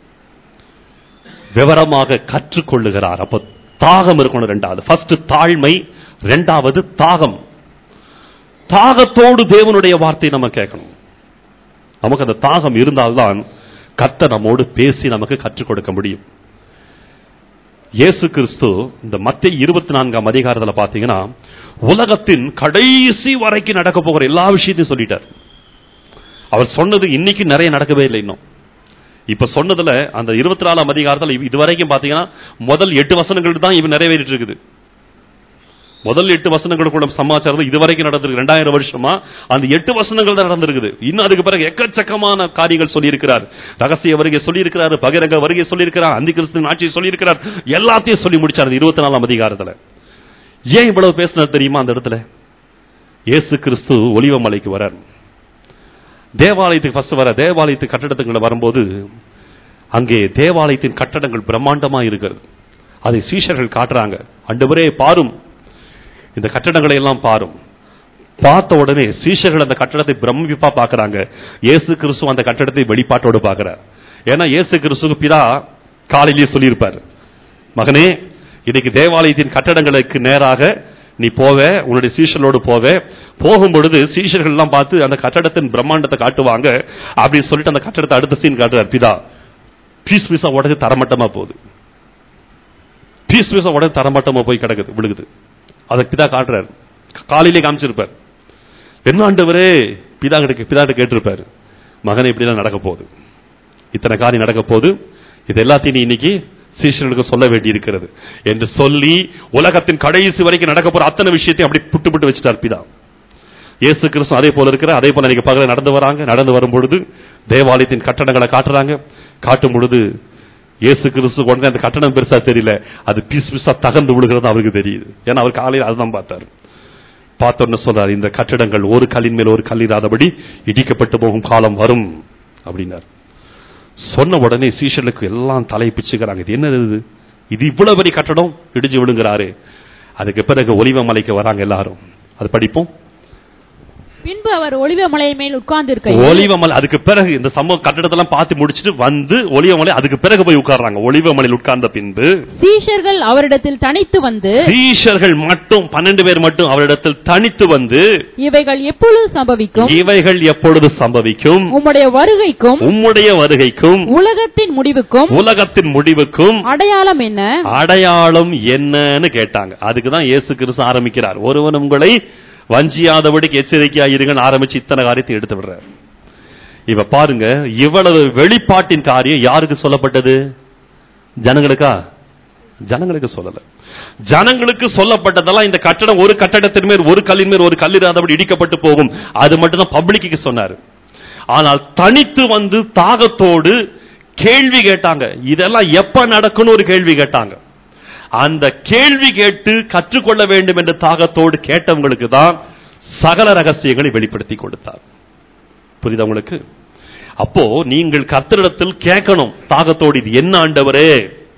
விவரமாக கற்றுக்கொள்ளுகிறார் அப்ப தாகம் இருக்கணும் ரெண்டாவது ஃபர்ஸ்ட் தாழ்மை ரெண்டாவது தாகம் தாகத்தோடு தேவனுடைய வார்த்தை நம்ம கேட்கணும் நமக்கு அந்த தாகம் இருந்தால்தான் கத்த நம்மோடு பேசி நமக்கு கற்றுக் கொடுக்க முடியும் இயேசு கிறிஸ்து இந்த மத்திய இருபத்தி நான்காம் அதிகாரத்தில் பார்த்தீங்கன்னா உலகத்தின் கடைசி வரைக்கும் நடக்க போகிற எல்லா விஷயத்தையும் சொல்லிட்டார் அவர் சொன்னது இன்னைக்கு நிறைய நடக்கவே இல்லை இன்னும் இப்ப சொன்னதுல அந்த இருபத்தி நாலாம் அதிகாரத்தில் இது வரைக்கும் பாத்தீங்கன்னா முதல் எட்டு வசனங்கள் தான் இவன் நிறைவேறிட்டு இருக்குது முதல் எட்டு வசனங்களுக்குள்ள சமாச்சாரம் இது வரைக்கும் நடந்திருக்கு ரெண்டாயிரம் வருஷமா அந்த எட்டு வசனங்கள் தான் நடந்திருக்குது இன்னும் அதுக்கு பிறகு எக்கச்சக்கமான காரியங்கள் சொல்லியிருக்கிறார் ரகசிய வருகை சொல்லியிருக்கிறார் பகிரங்க வருகை சொல்லியிருக்கிறார் அந்தி கிறிஸ்து ஆட்சியை சொல்லியிருக்கிறார் எல்லாத்தையும் சொல்லி முடிச்சார் இருபத்தி நாலாம் அதிகாரத்துல ஏன் இவ்வளவு பேசினார் தெரியுமா அந்த இடத்துல இயேசு கிறிஸ்து ஒலிவமலைக்கு வரார் தேவாலயத்துக்கு ஃபர்ஸ்ட் வர தேவாலயத்து கட்டடத்துக்குள்ள வரும்போது அங்கே தேவாலயத்தின் கட்டடங்கள் பிரம்மாண்டமா இருக்கிறது அதை சீஷர்கள் காட்டுறாங்க அண்டவரே பாரும் இந்த கட்டடங்களை எல்லாம் பாரும் பார்த்த உடனே சீஷர்கள் அந்த கட்டடத்தை பிரமிப்பா பார்க்கறாங்க இயேசு கிறிஸ்து அந்த கட்டடத்தை வெளிப்பாட்டோடு பார்க்கிறார் ஏன்னா இயேசு கிறிஸ்துக்கு பிதா காலையிலேயே சொல்லியிருப்பார் மகனே இன்னைக்கு தேவாலயத்தின் கட்டடங்களுக்கு நேராக நீ போவ உன்னுடைய சீஷர்களோடு போவ போகும் பொழுது சீஷர்கள் எல்லாம் பார்த்து அந்த கட்டடத்தின் பிரம்மாண்டத்தை காட்டுவாங்க அப்படின்னு சொல்லிட்டு அந்த கட்டடத்தை அடுத்த சீன் காட்டுறார் பிதா பீஸ் பீஸா உடஞ்சு தரமட்டமா போகுது பீஸ் பீஸா உடஞ்சு தரமட்டமா போய் கிடக்குது விழுகுது அதை பிதா காட்டுறாரு காலையிலே காமிச்சிருப்பார் என்ன ஆண்டவரே பிதா கிட்ட பிதா கிட்ட கேட்டிருப்பாரு மகனை இப்படிலாம் நடக்க போகுது இத்தனை காரியம் நடக்க போகுது இது எல்லாத்தையும் நீ இன்னைக்கு சீஷர்களுக்கு சொல்ல வேண்டி இருக்கிறது என்று சொல்லி உலகத்தின் கடைசி வரைக்கும் நடக்க போற அத்தனை விஷயத்தையும் அப்படி புட்டு புட்டு வச்சுட்டார் பிதா இயேசு கிறிஸ்து அதே போல இருக்கிற அதே போல இன்னைக்கு பகல நடந்து வராங்க நடந்து வரும் பொழுது தேவாலயத்தின் கட்டடங்களை காட்டுறாங்க காட்டும் பொழுது இயேசு கிறிஸ்து உடனே அந்த கட்டணம் பெருசா தெரியல அது பீஸ் பீஸா தகர்ந்து விழுகிறது அவருக்கு தெரியுது ஏன்னா அவர் காலையில் அதுதான் பார்த்தாரு பார்த்தோன்னு சொல்றாரு இந்த கட்டடங்கள் ஒரு கல்லின் மேல் ஒரு கல்லிராதபடி இடிக்கப்பட்டு போகும் காலம் வரும் அப்படின்னார் சொன்ன உடனே சீஷர்களுக்கு எல்லாம் தலை பிச்சுக்கிறாங்க இது என்னது இது இது இவ்வளவு பெரிய கட்டடம் இடிஞ்சு விழுங்குறாரு அதுக்கு பிறகு ஒலிவ மலைக்கு வராங்க எல்லாரும் அது படிப்போம் பின்பு அவர் ஒளிவ மலை மேல் உட்கார்ந்திருக்கையில் ஒலிவ மலை அதுக்கு பிறகு இந்த சமூக கட்டடத்தெல்லாம் பார்த்து முடிச்சிட்டு வந்து ஒலிவ மலை அதுக்கு பிறகு போய் உட்கார்றாங்க ஒலிவ மலையில் உட்கார்ந்த பின்பு சீஷர்கள் அவரிடத்தில் தனித்து வந்து சீஷர்கள் மட்டும் பன்னெண்டு பேர் மட்டும் அவரிடத்தில் தனித்து வந்து இவைகள் எப்பொழுது சம்பவிக்கும் இவைகள் எப்பொழுது சம்பவிக்கும் உம்முடைய வருகைக்கும் உம்முடைய வருகைக்கும் உலகத்தின் முடிவுக்கும் உலகத்தின் முடிவுக்கும் அடையாளம் என்ன அடையாளம் என்னன்னு கேட்டாங்க அதுக்கு தான் இயேசு கிறிஸ்து ஆரம்பிக்கிறார் ஒருவன் உங்களை வஞ்சியாதபடிக்கு எச்சரிக்கையாயிருங்கன்னு ஆரம்பிச்சு இத்தனை காரியத்தை எடுத்து விடுறார் இப்ப பாருங்க இவ்வளவு வெளிப்பாட்டின் காரியம் யாருக்கு சொல்லப்பட்டது ஜனங்களுக்கா ஜனங்களுக்கு சொல்லல ஜனங்களுக்கு சொல்லப்பட்டதெல்லாம் இந்த கட்டடம் ஒரு கட்டடத்தின் மேல் ஒரு கல்லின் மேல் ஒரு கல்லிராதபடி இடிக்கப்பட்டு போகும் அது மட்டும் தான் பப்ளிக்கு சொன்னாரு ஆனால் தனித்து வந்து தாகத்தோடு கேள்வி கேட்டாங்க இதெல்லாம் எப்ப நடக்கும்னு ஒரு கேள்வி கேட்டாங்க அந்த கேள்வி கேட்டு கற்றுக்கொள்ள வேண்டும் என்ற தாகத்தோடு கேட்டவங்களுக்கு தான் சகல ரகசியங்களை வெளிப்படுத்தி கொடுத்தார் புரியுதா உங்களுக்கு அப்போ நீங்கள் கர்த்தரிடத்தில் கேட்கணும் தாகத்தோடு இது என்ன ஆண்டவரே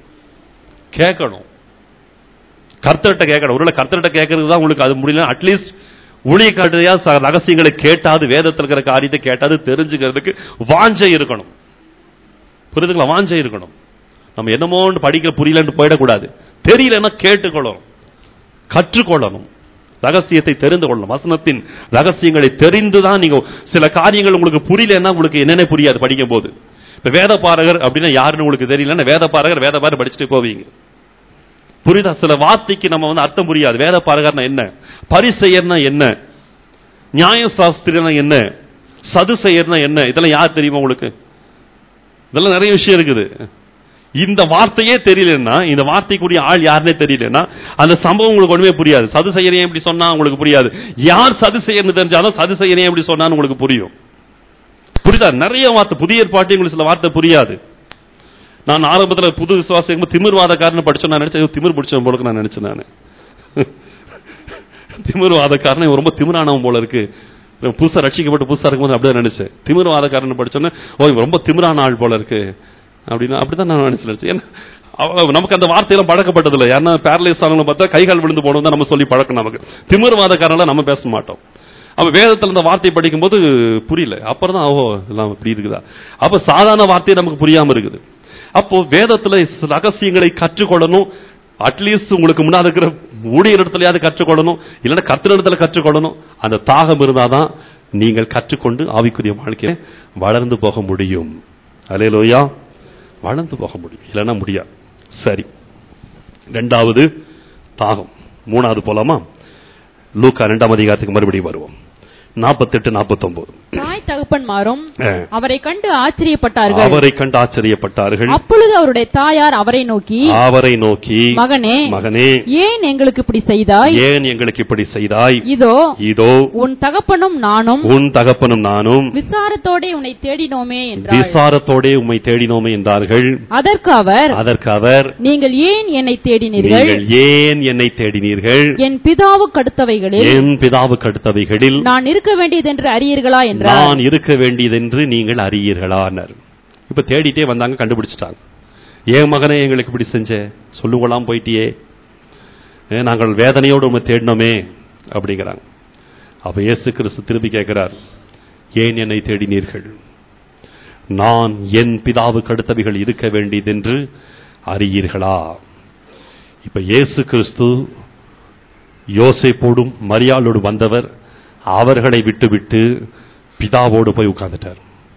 கேட்கணும் கர்த்தர்கிட்ட கேட்கணும் ஒருவேளை கர்த்தர்கிட்ட கேட்கறது தான் உங்களுக்கு அது முடியல அட்லீஸ்ட் ஊழியக்காரரையா ச- ரகசியங்களை கேட்டாது வேதத்தில் இருக்கிற காரியத்தை கேட்டாது தெரிஞ்சுக்கிறதுக்கு வாஞ்சை இருக்கணும் புரியுதுங்களா வாஞ்சை இருக்கணும் நம்ம என்னமோன்னு படிக்க புரியலன்னு போயிடக்கூடாது தெரியலன்னா கேட்டுக்கொள்ளணும் கற்றுக்கொள்ளணும் ரகசியத்தை தெரிந்து கொள்ளணும் வசனத்தின் ரகசியங்களை தெரிந்துதான் நீங்க சில காரியங்கள் உங்களுக்கு புரியலன்னா உங்களுக்கு என்னென்ன புரியாது படிக்கும் போது இப்ப வேத பாரகர் அப்படின்னா யாருன்னு உங்களுக்கு தெரியலன்னா வேத பாரகர் வேத பாரு படிச்சுட்டு போவீங்க புரியுதா சில வார்த்தைக்கு நம்ம வந்து அர்த்தம் புரியாது வேத பாரகர்னா என்ன பரிசெயர்னா என்ன நியாய சாஸ்திரம்னா என்ன சதுசெயர்னா என்ன இதெல்லாம் யார் தெரியுமா உங்களுக்கு இதெல்லாம் நிறைய விஷயம் இருக்குது இந்த வார்த்தையே தெரியலன்னா இந்த வார்த்தைக்குரிய ஆள் யாருன்னே தெரியலன்னா அந்த சம்பவம் உங்களுக்கு ஒண்ணுமே புரியாது சது செய்யறேன் எப்படி சொன்னா உங்களுக்கு புரியாது யார் சது செய்யறது தெரிஞ்சாலும் சது செய்யறேன் எப்படி சொன்னான்னு உங்களுக்கு புரியும் புரியுதா நிறைய வார்த்தை புதிய ஏற்பாட்டு உங்களுக்கு சில வார்த்தை புரியாது நான் ஆரம்பத்துல புது விசுவாசம் திமிர்வாதக்காரன்னு படிச்சோம் நான் நினைச்சேன் திமிர் பிடிச்சவன் போல நான் நினைச்சேன் நான் திமிர்வாதக்காரன் இவன் ரொம்ப திமிரானவன் போல இருக்கு இவன் புதுசா ரட்சிக்கப்பட்டு புதுசா இருக்கும்போது அப்படியே நினைச்சேன் திமிர்வாதக்காரன் படிச்சோன்னே ஓ இவன் ரொம்ப திமிரான ஆள் போல இருக்கு அப்படின்னா அப்படிதான் நான் நினைச்சேன் ஏன்னா அவ- நமக்கு அந்த வார்த்தையெல்லாம் பழக்கப்பட்டதில்லை யாருன்னா பேரலைஸ் ஆனவங்க பார்த்தா கைகால் விழுந்து போனோம் தான் நம்ம சொல்லி பழக்கம் நமக்கு திமிர்வாதக்காரன்லாம் நம்ம பேச மாட்டோம் அப்ப வேதத்துல இந்த வார்த்தை படிக்கும்போது புரியல அப்புறம் தான் ஓஹோ எல்லாம் இப்படி இருக்குதா அப்ப சாதாரண வார்த்தை நமக்கு புரியாம இருக்குது அப்போ வேதத்துல ரகசியங்களை கற்றுக்கொள்ளணும் அட்லீஸ்ட் உங்களுக்கு முன்னாடி இருக்கிற ஊழியர் இடத்துலயாவது கற்றுக்கொள்ளணும் இல்லைன்னா கர்த்தர் இடத்துல கற்றுக்கொள்ளணும் அந்த தாகம் இருந்தாதான் நீங்கள் கற்றுக்கொண்டு ஆவிக்குரிய வாழ்க்கையை வளர்ந்து போக முடியும் அலையலோயா வளர்ந்து போக முடியும் இல்லைன்னா முடியாது சரி ரெண்டாவது தாகம் மூணாவது போலாமா லூக்கா ரெண்டாம் அதிகாரத்துக்கு மறுபடியும் வருவோம் நாற்பத்தெட்டு நாற்பத்தொன்பது தாய் தகப்பன்மாரும் ஆ. அவரை கண்டு ஆச்சரியப்பட்டார்கள் அவரை கண்டு ஆச்சரியப்பட்டார்கள் அப்பொழுது அவருடைய தாயார் அவரை நோக்கி அவரை நோக்கி மகனே மகனே ஏன் எங்களுக்கு இப்படி செய்தாய் ஏன் எங்களுக்கு இப்படி செய்தாய் இதோ இதோ உன் தகப்பனும் நானும் உன் தகப்பனும் நானும் விசாரத்தோடே உன்னை தேடினோமே என்றாள் விசாரத்தோடே உம்மை தேடினோமே என்றார்கள் அதற்கு அவர் அதற்கு அவர் நீங்கள் ஏன் என்னை தேடினீர்கள் நீங்கள் ஏன் என்னை தேடினீர்கள் என் பிதாவுக்கு அடுத்தவைகளில் என் பிதாவுக்கு அடுத்தவைகளில் நான் இருக்க வேண்டியதென்று அறியீர்களா என்றார் நான் இருக்க வேண்டியதென்று நீங்கள் அறியீர்களானர் இப்ப தேடிட்டே வந்தாங்க கண்டுபிடிச்சிட்டாங்க ஏன் மகனே எங்களுக்கு இப்படி செஞ்ச சொல்லுங்களாம் போயிட்டியே ஏ, நாங்கள் வேதனையோடு உண்மை தேடினோமே அப்படிங்கிறாங்க அப்ப இயேசு கிறிஸ்து திருப்பி கேட்கிறார் ஏன் என்னை தேடினீர்கள் நான் என் பிதாவுக்கு அடுத்தவைகள் இருக்க வேண்டியதென்று அறியீர்களா இப்ப இயேசு கிறிஸ்து யோசேப்போடும் மரியாளோடு வந்தவர் அவர்களை விட்டுவிட்டு பிதாவோடு போய் உட்கார்ந்துட்டார்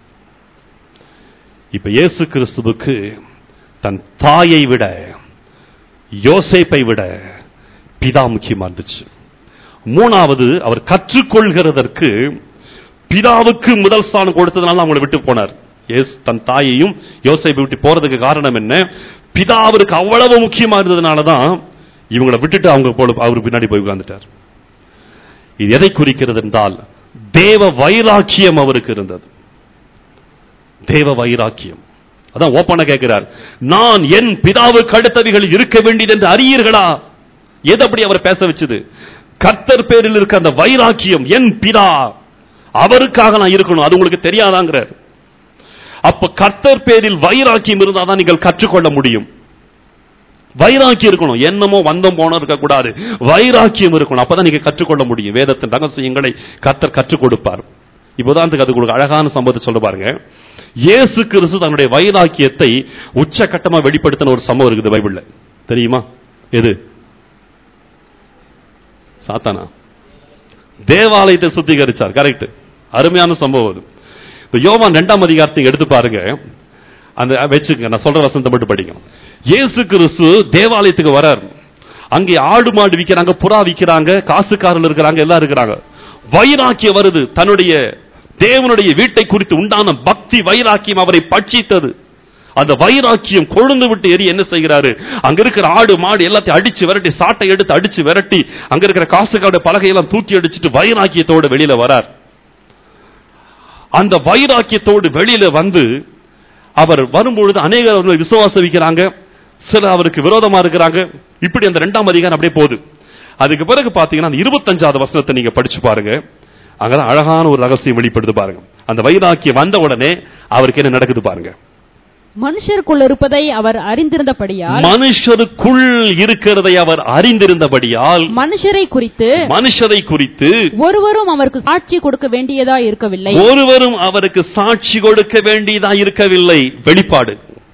இப்ப இயேசு கிறிஸ்துவுக்கு தன் தாயை விட யோசேப்பை விட பிதா முக்கியமா இருந்துச்சு மூணாவது அவர் கற்றுக்கொள்கிறதற்கு பிதாவுக்கு முதல் ஸ்தானம் கொடுத்ததுனால அவங்களை விட்டு போனார் இயேசு தன் தாயையும் யோசேப்பை விட்டு போறதுக்கு காரணம் என்ன பிதா அவருக்கு அவ்வளவு முக்கியமா இருந்ததுனால தான் இவங்களை விட்டுட்டு அவங்க போல அவர் பின்னாடி போய் உட்கார்ந்துட்டார் இது எதை குறிக்கிறது என்றால் தேவ வைராக்கியம் அவருக்கு இருந்தது தேவ வைராக்கியம் அதான் ஓப்பனா கேட்கிறார் நான் என் பிதாவுக்கு அடுத்தவைகள் இருக்க வேண்டியது என்று அறியீர்களா எது அப்படி அவர் பேச வச்சது கர்த்தர் பேரில் இருக்க அந்த வைராக்கியம் என் பிதா அவருக்காக நான் இருக்கணும் அது உங்களுக்கு தெரியாதாங்கிறார் அப்ப கர்த்தர் பேரில் வைராக்கியம் இருந்தாதான் நீங்கள் கற்றுக்கொள்ள முடியும் வைராக்கியம் இருக்கணும் என்னமோ வந்தம் போன இருக்க கூடாது வைராக்கியம் இருக்கணும் அப்பதான் நீங்க கற்றுக்கொள்ள முடியும் வேதத்தின் ரகசியங்களை கர்த்தர் கற்றுக் கொடுப்பார் இப்போதான் அது உங்களுக்கு அழகான சம்பவத்தை சொல்ல பாருங்க இயேசு கிறிஸ்து தன்னுடைய வைராக்கியத்தை உச்சகட்டமா வெளிப்படுத்தின ஒரு சம்பவம் இருக்குது பைபிள்ல தெரியுமா எது சாத்தானா தேவாலயத்தை சுத்திகரிச்சார் கரெக்ட் அருமையான சம்பவம் அது இப்ப யோவான் ரெண்டாம் அதிகாரத்தை எடுத்து பாருங்க அந்த வச்சுங்க நான் சொல்ற வசனத்தை மட்டும் படிங்க இயேசு கிறிஸ்து தேவாலயத்துக்கு வரார் அங்கே ஆடு மாடு விக்கிறாங்க புறா விக்கிறாங்க காசுக்காரர்கள் இருக்கிறாங்க எல்லாம் இருக்கிறாங்க வைராக்கியம் வருது தன்னுடைய தேவனுடைய வீட்டை குறித்து உண்டான பக்தி வைராக்கியம் அவரை பட்சித்தது அந்த வைராக்கியம் கொழுந்து விட்டு எரி என்ன செய்கிறாரு அங்க இருக்கிற ஆடு மாடு எல்லாத்தையும் அடிச்சு விரட்டி சாட்டை எடுத்து அடிச்சு விரட்டி அங்க இருக்கிற காசுக்காரோட பலகையெல்லாம் தூக்கி அடிச்சுட்டு வைராக்கியத்தோட வெளியில வரார் அந்த வைராக்கியத்தோடு வெளியில வந்து அவர் வரும்பொழுது அநேகர் அவர்களை விசுவாசவிக்கிறாங்க சில அவருக்கு விரோதமா இருக்கிறாங்க இப்படி அந்த ரெண்டாம் அதிகாரம் அப்படியே போகுது அதுக்கு பிறகு பாத்தீங்கன்னா அந்த இருபத்தஞ்சாவது வசனத்தை நீங்க படிச்சு பாருங்க அங்கதான் அழகான ஒரு ரகசியம் வெளிப்படுது பாருங்க அந்த வைராக்கியம் வந்த உடனே அவருக்கு என்ன நடக்குது பாருங்க மனுஷருக்குள் இருப்பதை அவர் அறிந்திருந்தபடியால் மனுஷருக்குள் இருக்கிறதை அவர் அறிந்திருந்தபடியால் மனுஷரை குறித்து மனுஷரை குறித்து ஒருவரும் அவருக்கு சாட்சி கொடுக்க வேண்டியதா இருக்கவில்லை ஒருவரும் அவருக்கு சாட்சி கொடுக்க வேண்டியதா இருக்கவில்லை வெளிப்பாடு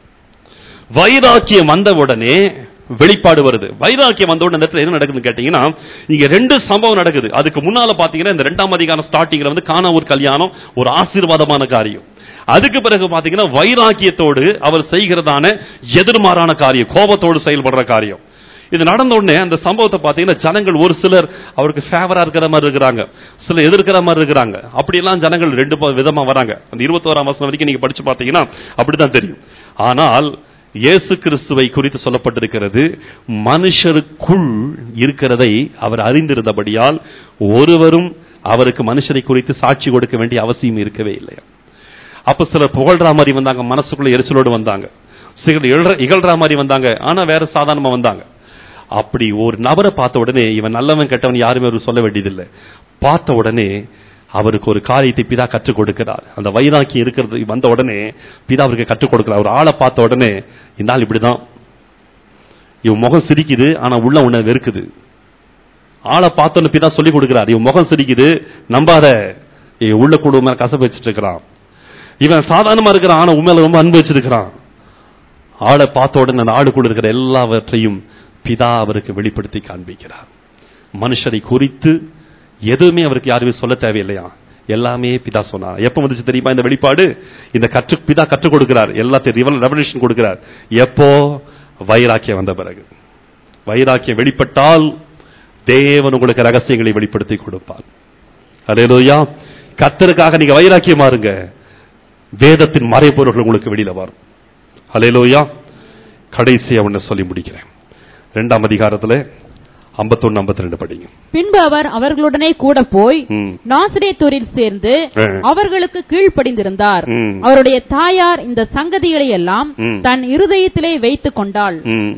வைராக்கியம் வந்தவுடனே வெளிப்பாடு வருது வைராக்கியம் வந்த உடனே இந்த இடத்துல என்ன நடக்குதுன்னு கேட்டீங்கன்னா இங்க ரெண்டு சம்பவம் நடக்குது அதுக்கு முன்னால பாத்தீங்கன்னா இந்த ரெண்டாம் அதிகாரம் ஸ்டார்டிங்ல வந்து காண ஒரு கல்யாணம் ஒரு ஆசீர்வாதமான காரியம் அதுக்கு பிறகு பாத்தீங்கன்னா வைராக்கியத்தோடு அவர் செய்கிறதான எதிர்மாறான காரியம் கோபத்தோடு செயல்படுற காரியம் இது நடந்த உடனே அந்த சம்பவத்தை பாத்தீங்கன்னா ஜனங்கள் ஒரு சிலர் அவருக்கு ஃபேவரா இருக்கிற மாதிரி இருக்கிறாங்க சில எதிர்க்கிற மாதிரி இருக்கிறாங்க அப்படியெல்லாம் ஜனங்கள் ரெண்டு ப- விதமா வராங்க அந்த இருபத்தோராம் வருஷம் வரைக்கும் நீங்க படிச்சு பாத்தீங்கன்னா அப்படிதான் தெரியும் ஆனால் இயேசு கிறிஸ்துவை குறித்து சொல்லப்பட்டிருக்கிறது மனுஷருக்குள் இருக்கிறதை அவர் அறிந்திருந்தபடியால் ஒருவரும் அவருக்கு மனுஷரை குறித்து சாட்சி கொடுக்க வேண்டிய அவசியம் இருக்கவே இல்லை அப்ப சிலர் புகழ்ற மாதிரி வந்தாங்க மனசுக்குள்ள எரிச்சலோடு வந்தாங்க சிலர் இகழ்ற- இகழ்ற மாதிரி வந்தாங்க ஆனா வேற சாதாரணமா வந்தாங்க அப்படி ஒரு நபரை பார்த்த உடனே இவன் நல்லவன் கெட்டவன் யாருமே அவர் சொல்ல வேண்டியதில்லை பார்த்த உடனே அவருக்கு ஒரு காரியத்தை பிதா கற்றுக் கொடுக்கிறார் அந்த வைராக்கியம் இருக்கிறது வந்த உடனே பிதா அவருக்கு கற்றுக் கொடுக்கிறார் ஒரு ஆளை பார்த்த உடனே இந்த ஆள் இப்படிதான் இவன் முகம் சிரிக்குது ஆனா உள்ள உன்னை வெறுக்குது ஆளை பார்த்தோன்னு பிதா சொல்லி கொடுக்கிறார் இவன் முகம் சிரிக்குது நம்பாத இவன் உள்ள கூட மேல கசப்பு வச்சிட்டு இருக்கிறான் இவன் சாதாரணமா இருக்கிறான் ஆனா உண்மையில ரொம்ப அன்பு வச்சிருக்கிறான் ஆளை பார்த்த உடனே அந்த ஆளுக்குள்ள இருக்கிற எல்லாவற்றையும் பிதா அவருக்கு வெளிப்படுத்தி காண்பிக்கிறார் மனுஷரை குறித்து எதுவுமே அவருக்கு யாருமே சொல்ல தேவையில்லையா எல்லாமே பிதா சொன்னார் எப்ப வந்துச்சு தெரியுமா இந்த வெளிப்பாடு இந்த கற்று பிதா கற்றுக் கொடுக்கிறார் எல்லாத்தையும் ரெவல்யூஷன் கொடுக்கிறார் எப்போ வைராக்கியம் வந்த பிறகு வைராக்கியம் வெளிப்பட்டால் தேவன் உங்களுக்கு ரகசியங்களை வெளிப்படுத்தி கொடுப்பார் அல்லேலூயா கத்தருக்காக நீங்க வைராக்கியமா இருங்க வேதத்தின் மறைபொருள்கள் உங்களுக்கு வெளியில வரும் அல்லேலூயா கடைசியா ஒண்ணு சொல்லி முடிக்கிறேன் ரெண்டாம் அதிகாரத்துல 51 52 ரெண்டு படிங்க பின்பு அவர் அவர்களுடனே கூட போய் ம். நாசிரேத்தூரில் சேர்ந்து ஆ. அவர்களுக்கு கீழ்ப்படிந்திருந்தார் ம். அவருடைய தாயார் இந்த சங்கதிகளை எல்லாம் ம். தன் இருதயத்திலே வைத்துக் கொண்டாள் ம்.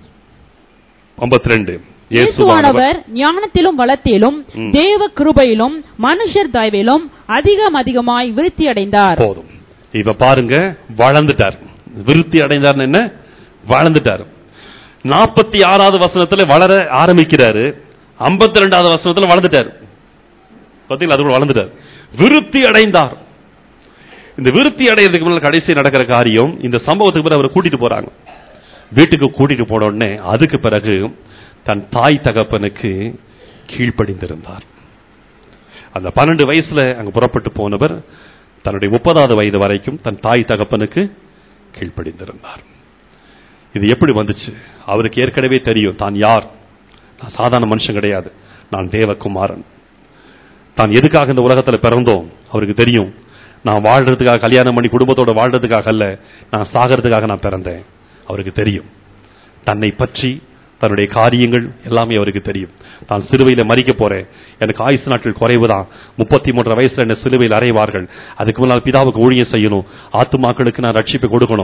52 இயேசுவானவர் இயேசுவானவர் ஞானத்திலும் வளத்திலும் ம். தேவ கிருபையிலும் மனுஷர் தயவிலும் அதிகம் அதிகமாய் விருத்தி அடைந்தார் போதும் இப்ப பாருங்க வளர்ந்துட்டார் விருத்தி அடைந்தார் என்ன வளர்ந்துட்டார் நாற்பத்தி ஆறாவது வசனத்துல வளர ஆரம்பிக்கிறாரு 52 ரெண்டாவது வசனத்துல வளர்ந்துட்டார் பாத்தீங்களா அது கூட வளர்ந்துட்டார் விருத்தி அடைந்தார் இந்த விருத்தி அடைகிறதுக்கு முன்னால கடைசி நடக்கிற காரியம் இந்த சம்பவத்துக்கு பிறகு அவரை கூட்டிட்டு போறாங்க வீட்டுக்கு கூட்டிட்டு போன உடனே அதுக்கு பிறகு தன் தாய் தகப்பனுக்கு கீழ்ப்படிந்திருந்தார் அந்த பன்னெண்டு வயசுல அங்க புறப்பட்டு போனவர் தன்னுடைய முப்பதாவது வயது வரைக்கும் தன் தாய் தகப்பனுக்கு கீழ்ப்படிந்திருந்தார் இது எப்படி வந்துச்சு அவருக்கு ஏற்கனவே தெரியும் தான் யார் நான் சாதாரண மனுஷன் கிடையாது நான் தேவகுமாரன் தான் எதுக்காக இந்த உலகத்துல பிறந்தோம் அவருக்கு தெரியும் நான் வாழ்றதுக்காக கல்யாணம் பண்ணி குடும்பத்தோட வாழ்றதுக்காக அல்ல நான் சாகிறதுக்காக நான் பிறந்தேன் அவருக்கு தெரியும் தன்னை பற்றி தன்னுடைய காரியங்கள் எல்லாமே அவருக்கு தெரியும் தான் சிலுவையில மறிக்க போறேன் எனக்கு ஆயுசு நாட்கள் குறைவுதான் முப்பத்தி மூன்று வயசுல என்ன சிலுவையில் அறைவார்கள் அதுக்கு முன்னால் பிதாவுக்கு ஊழியம் செய்யணும் ஆத்துமாக்களுக்கு நான் ரட்சிப்பை கொடுக்கணும்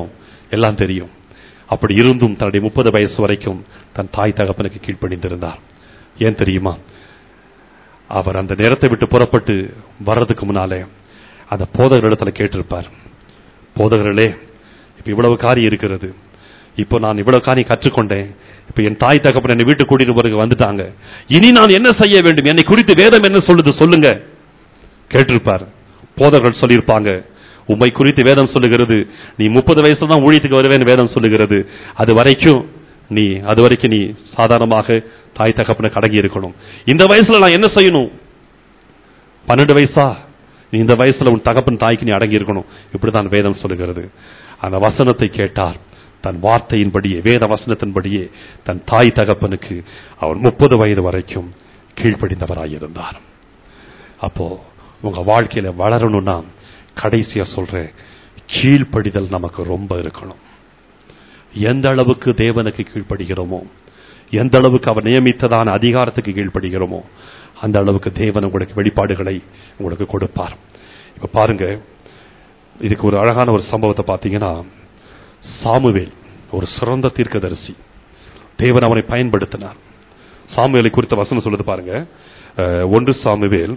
எல்லாம் தெரியும் அப்படி இருந்தும் தன்னுடைய முப்பது வயசு வரைக்கும் தன் தாய் தகப்பனுக்கு கீழ்ப்படிந்திருந்தார் ஏன் தெரியுமா அவர் அந்த நேரத்தை விட்டு புறப்பட்டு வர்றதுக்கு முன்னாலே அந்த போதகர் இடத்துல கேட்டிருப்பார் போதகர்களே இப்ப இவ்வளவு காரியம் இருக்கிறது இப்போ நான் இவ்வளவு காரியம் கற்றுக்கொண்டேன் இப்ப என் தாய் தகப்பன் என்னை வீட்டுக்கு கூட்டிட்டு போறதுக்கு வந்துட்டாங்க இனி நான் என்ன செய்ய வேண்டும் என்னை குறித்து வேதம் என்ன சொல்லுது சொல்லுங்க கேட்டிருப்பார் போதகர்கள் சொல்லியிருப்பாங்க உம்மை குறித்து வேதம் சொல்லுகிறது நீ முப்பது வயசுல தான் ஊழியத்துக்கு வருவேன்னு வேதம் சொல்லுகிறது அது வரைக்கும் நீ அது வரைக்கும் நீ சாதாரணமாக தாய் தகப்பனுக்கு அடங்கி இருக்கணும் இந்த வயசுல நான் என்ன செய்யணும் பன்னெண்டு வயசா நீ இந்த வயசுல உன் தகப்பன் தாய்க்கு நீ அடங்கி இருக்கணும் இப்படிதான் வேதம் சொல்லுகிறது அந்த வசனத்தை கேட்டார் தன் வார்த்தையின்படியே வேத வசனத்தின்படியே தன் தாய் தகப்பனுக்கு அவன் முப்பது வயது வரைக்கும் கீழ்ப்படிந்தவராயிருந்தார் அப்போ உங்க வாழ்க்கையில வளரணும்னா கடைசியா சொல்றேன் கீழ்ப்படிதல் நமக்கு ரொம்ப இருக்கணும் எந்த அளவுக்கு தேவனுக்கு கீழ்ப்படுகிறோமோ எந்த அளவுக்கு அவர் நியமித்ததான அதிகாரத்துக்கு கீழ்ப்படுகிறோமோ அந்த அளவுக்கு தேவன் உங்களுக்கு வெளிப்பாடுகளை உங்களுக்கு கொடுப்பார் இப்ப பாருங்க இதுக்கு ஒரு அழகான ஒரு சம்பவத்தை பார்த்தீங்கன்னா சாமுவேல் ஒரு சிறந்த தீர்க்கதரிசி தேவன் அவனை பயன்படுத்தினார் சாமுவேலை குறித்த வசனம் சொல்லுது பாருங்க அஹ், ஒன்று சாமுவேல்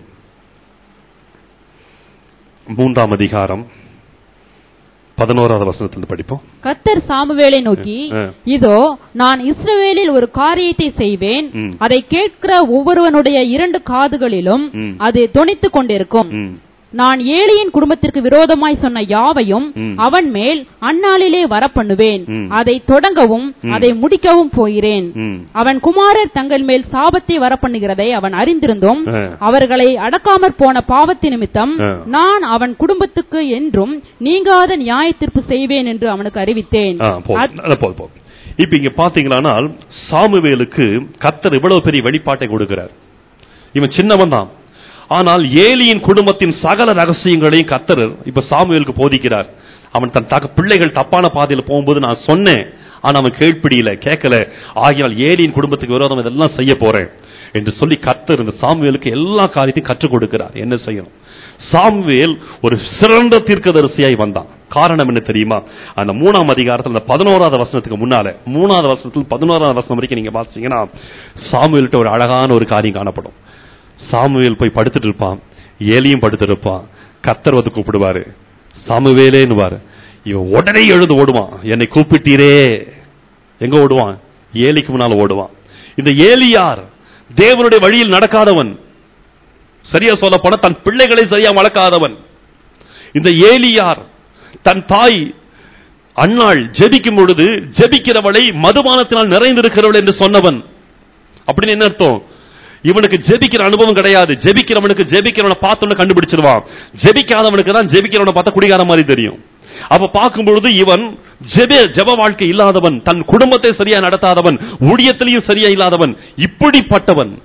மூன்றாம் அதிகாரம் பதினோராவது வசனத்திலிருந்து படிப்போம் கர்த்தர் சாமுவேலை நோக்கி ஆ. இதோ நான் இஸ்ரவேலில் ஒரு காரியத்தை செய்வேன் ம். அதை கேட்கிற ஒவ்வொருவனுடைய இரண்டு காதுகளிலும் ம். அது தொனித்துக் கொண்டிருக்கும் ம், நான் ஏலியின் குடும்பத்திற்கு விரோதமாய் சொன்ன யாவையும் ம். அவன் மேல் அந்நாளிலே வரப்பண்ணுவேன் ம். அதை தொடங்கவும் அதை முடிக்கவும் போகிறேன் ம். அவன் குமாரர் தங்கள் மேல் சாபத்தை வரப்பண்ணுகிறதை அவன் அறிந்திருந்தும் ஆ. அவர்களை அடக்காமற் போன பாவத்தி நிமித்தம் ஆ. நான் அவன் குடும்பத்துக்கு என்றும் நீங்காத நியாய தீர்ப்பு செய்வேன் என்று அவனுக்கு அறிவித்தேன் ஆ, போதும். நல்ல போதும், போதும். இப்ப இங்க பாத்தீங்களானால் சாமுவேலுக்கு கர்த்தர் இவ்வளவு பெரிய வெளிப்பாட்டை கொடுக்கிறார் இவன் சின்னவன் தான் ஆனால் ஏலியின் குடும்பத்தின் சகல ரகசியங்களையும் கர்த்தர் இப்ப சாமுவேலுக்கு போதிக்கிறார் அவன் தன் தக பிள்ளைகள் தப்பான பாதையில போகும்போது நான் சொன்னேன் ஆனா அவன் கேள்விப்படியில கேட்கல ஆகியால் ஏலியின் குடும்பத்துக்கு விரோதம் இதெல்லாம் செய்ய போறேன் என்று சொல்லி கர்த்தர் இந்த சாமுவேலுக்கு எல்லா காரியத்தையும் கற்றுக் கொடுக்கிறார் என்ன செய்யணும் சாமுவேல் ஒரு சிறந்த தீர்க்கதரிசியாய் வந்தான் காரணம் என்ன தெரியுமா அந்த மூணாம் அதிகாரத்தில் அந்த பதினோராவது வசனத்துக்கு முன்னால மூணாவது வசனத்தில் பதினோராவது வசனம் வரைக்கும் நீங்க வாசிச்சீங்கன்னா சாமுவேல்கிட்ட ஒரு அழகான ஒரு காரியம் காணப்படும் சாமுவேல் போய் படுத்துட்டு இருப்பான் ஏலியும் படுத்துட்டு இருப்பான் கத்தர் வந்து கூப்பிடுவாரு சாமுவேலேன்னுவாரு இவன் உடனே எழுந்து ஓடுவான் என்னை கூப்பிட்டீரே எங்க ஓடுவான் ஏலிக்கு முன்னால ஓடுவான் இந்த ஏலி யார் தேவனுடைய வழியில் நடக்காதவன் சரியா சொல்ல போன தன் பிள்ளைகளை சரியா வளர்க்காதவன் இந்த ஏலி யார் தன் தாய் அன்னாள் ஜெபிக்கும் பொழுது ஜெபிக்கிறவளை மதுபானத்தினால் நிறைந்திருக்கிறவள் என்று சொன்னவன் அப்படின்னு என்ன அர்த்தம் இவனுக்கு ஜெபிக்கிற அனுபவம் கிடையாது ஜெபிக்கிறவனுக்கு ஜெபிக்கிறவனை பார்த்தோன்னு கண்டுபிடிச்சிருவான் ஜெபிக்காதவனுக்கு தான் ஜெபிக்கிறவனை பார்த்தா குடிகார மாதிரி தெரியும் அப்ப பார்க்கும் பொழுது இவன் ஜெப ஜெப வாழ்க்கை இல்லாதவன் தன் குடும்பத்தை சரியா நடத்தாதவன் ஊழியத்திலையும் சரியா இல்லாதவன் இப்படிப்பட்டவன்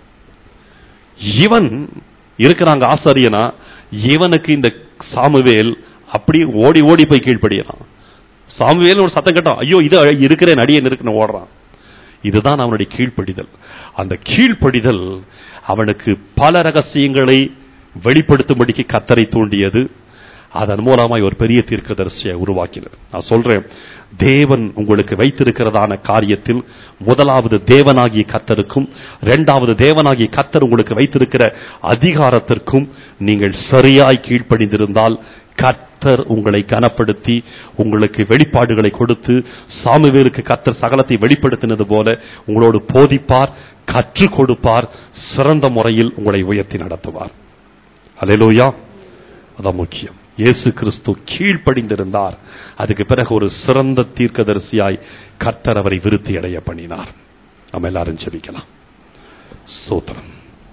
இவன் இருக்கிறாங்க ஆசாரியனா இவனுக்கு இந்த சாமுவேல் அப்படி ஓடி ஓடி போய் கீழ்ப்படியறான் சாமுவேல் ஒரு சத்தம் கேட்டான் ஐயோ இது இருக்கிறேன் அடியேன் இருக்குன்னு ஓடுறான் இதுதான் அவனுடைய கீழ்ப்படிதல் அந்த கீழ்ப்படிதல் அவனுக்கு பல ரகசியங்களை வெளிப்படுத்தும்படிக்கு கத்தரை தூண்டியது அதன் மூலமாய் ஒரு பெரிய தீர்க்கதரிசியை உருவாக்கினது நான் சொல்றேன் தேவன் உங்களுக்கு வைத்திருக்கிறதான காரியத்தில் முதலாவது தேவனாகிய கத்தருக்கும் இரண்டாவது தேவனாகிய கத்தர் உங்களுக்கு வைத்திருக்கிற அதிகாரத்திற்கும் நீங்கள் சரியாய் கீழ்ப்படிந்திருந்தால் கர்த்தர் உங்களை கனப்படுத்தி உங்களுக்கு வெளிப்பாடுகளை கொடுத்து சாமுவேலுக்கு கர்த்தர் சகலத்தை வெளிப்படுத்தினது போல உங்களோடு போதிப்பார் கற்றுக் கொடுப்பார் சிறந்த முறையில் உங்களை உயர்த்தி நடத்துவார் அலையலூயா அதான் முக்கியம் இயேசு கிறிஸ்து கீழ்ப்படிந்திருந்தார் அதுக்கு பிறகு ஒரு சிறந்த தீர்க்கதரிசியாய் கர்த்தர் அவரை விருத்தி அடைய பண்ணினார் நம்ம எல்லாரும் ஜெபிக்கலாம் சோத்திரம்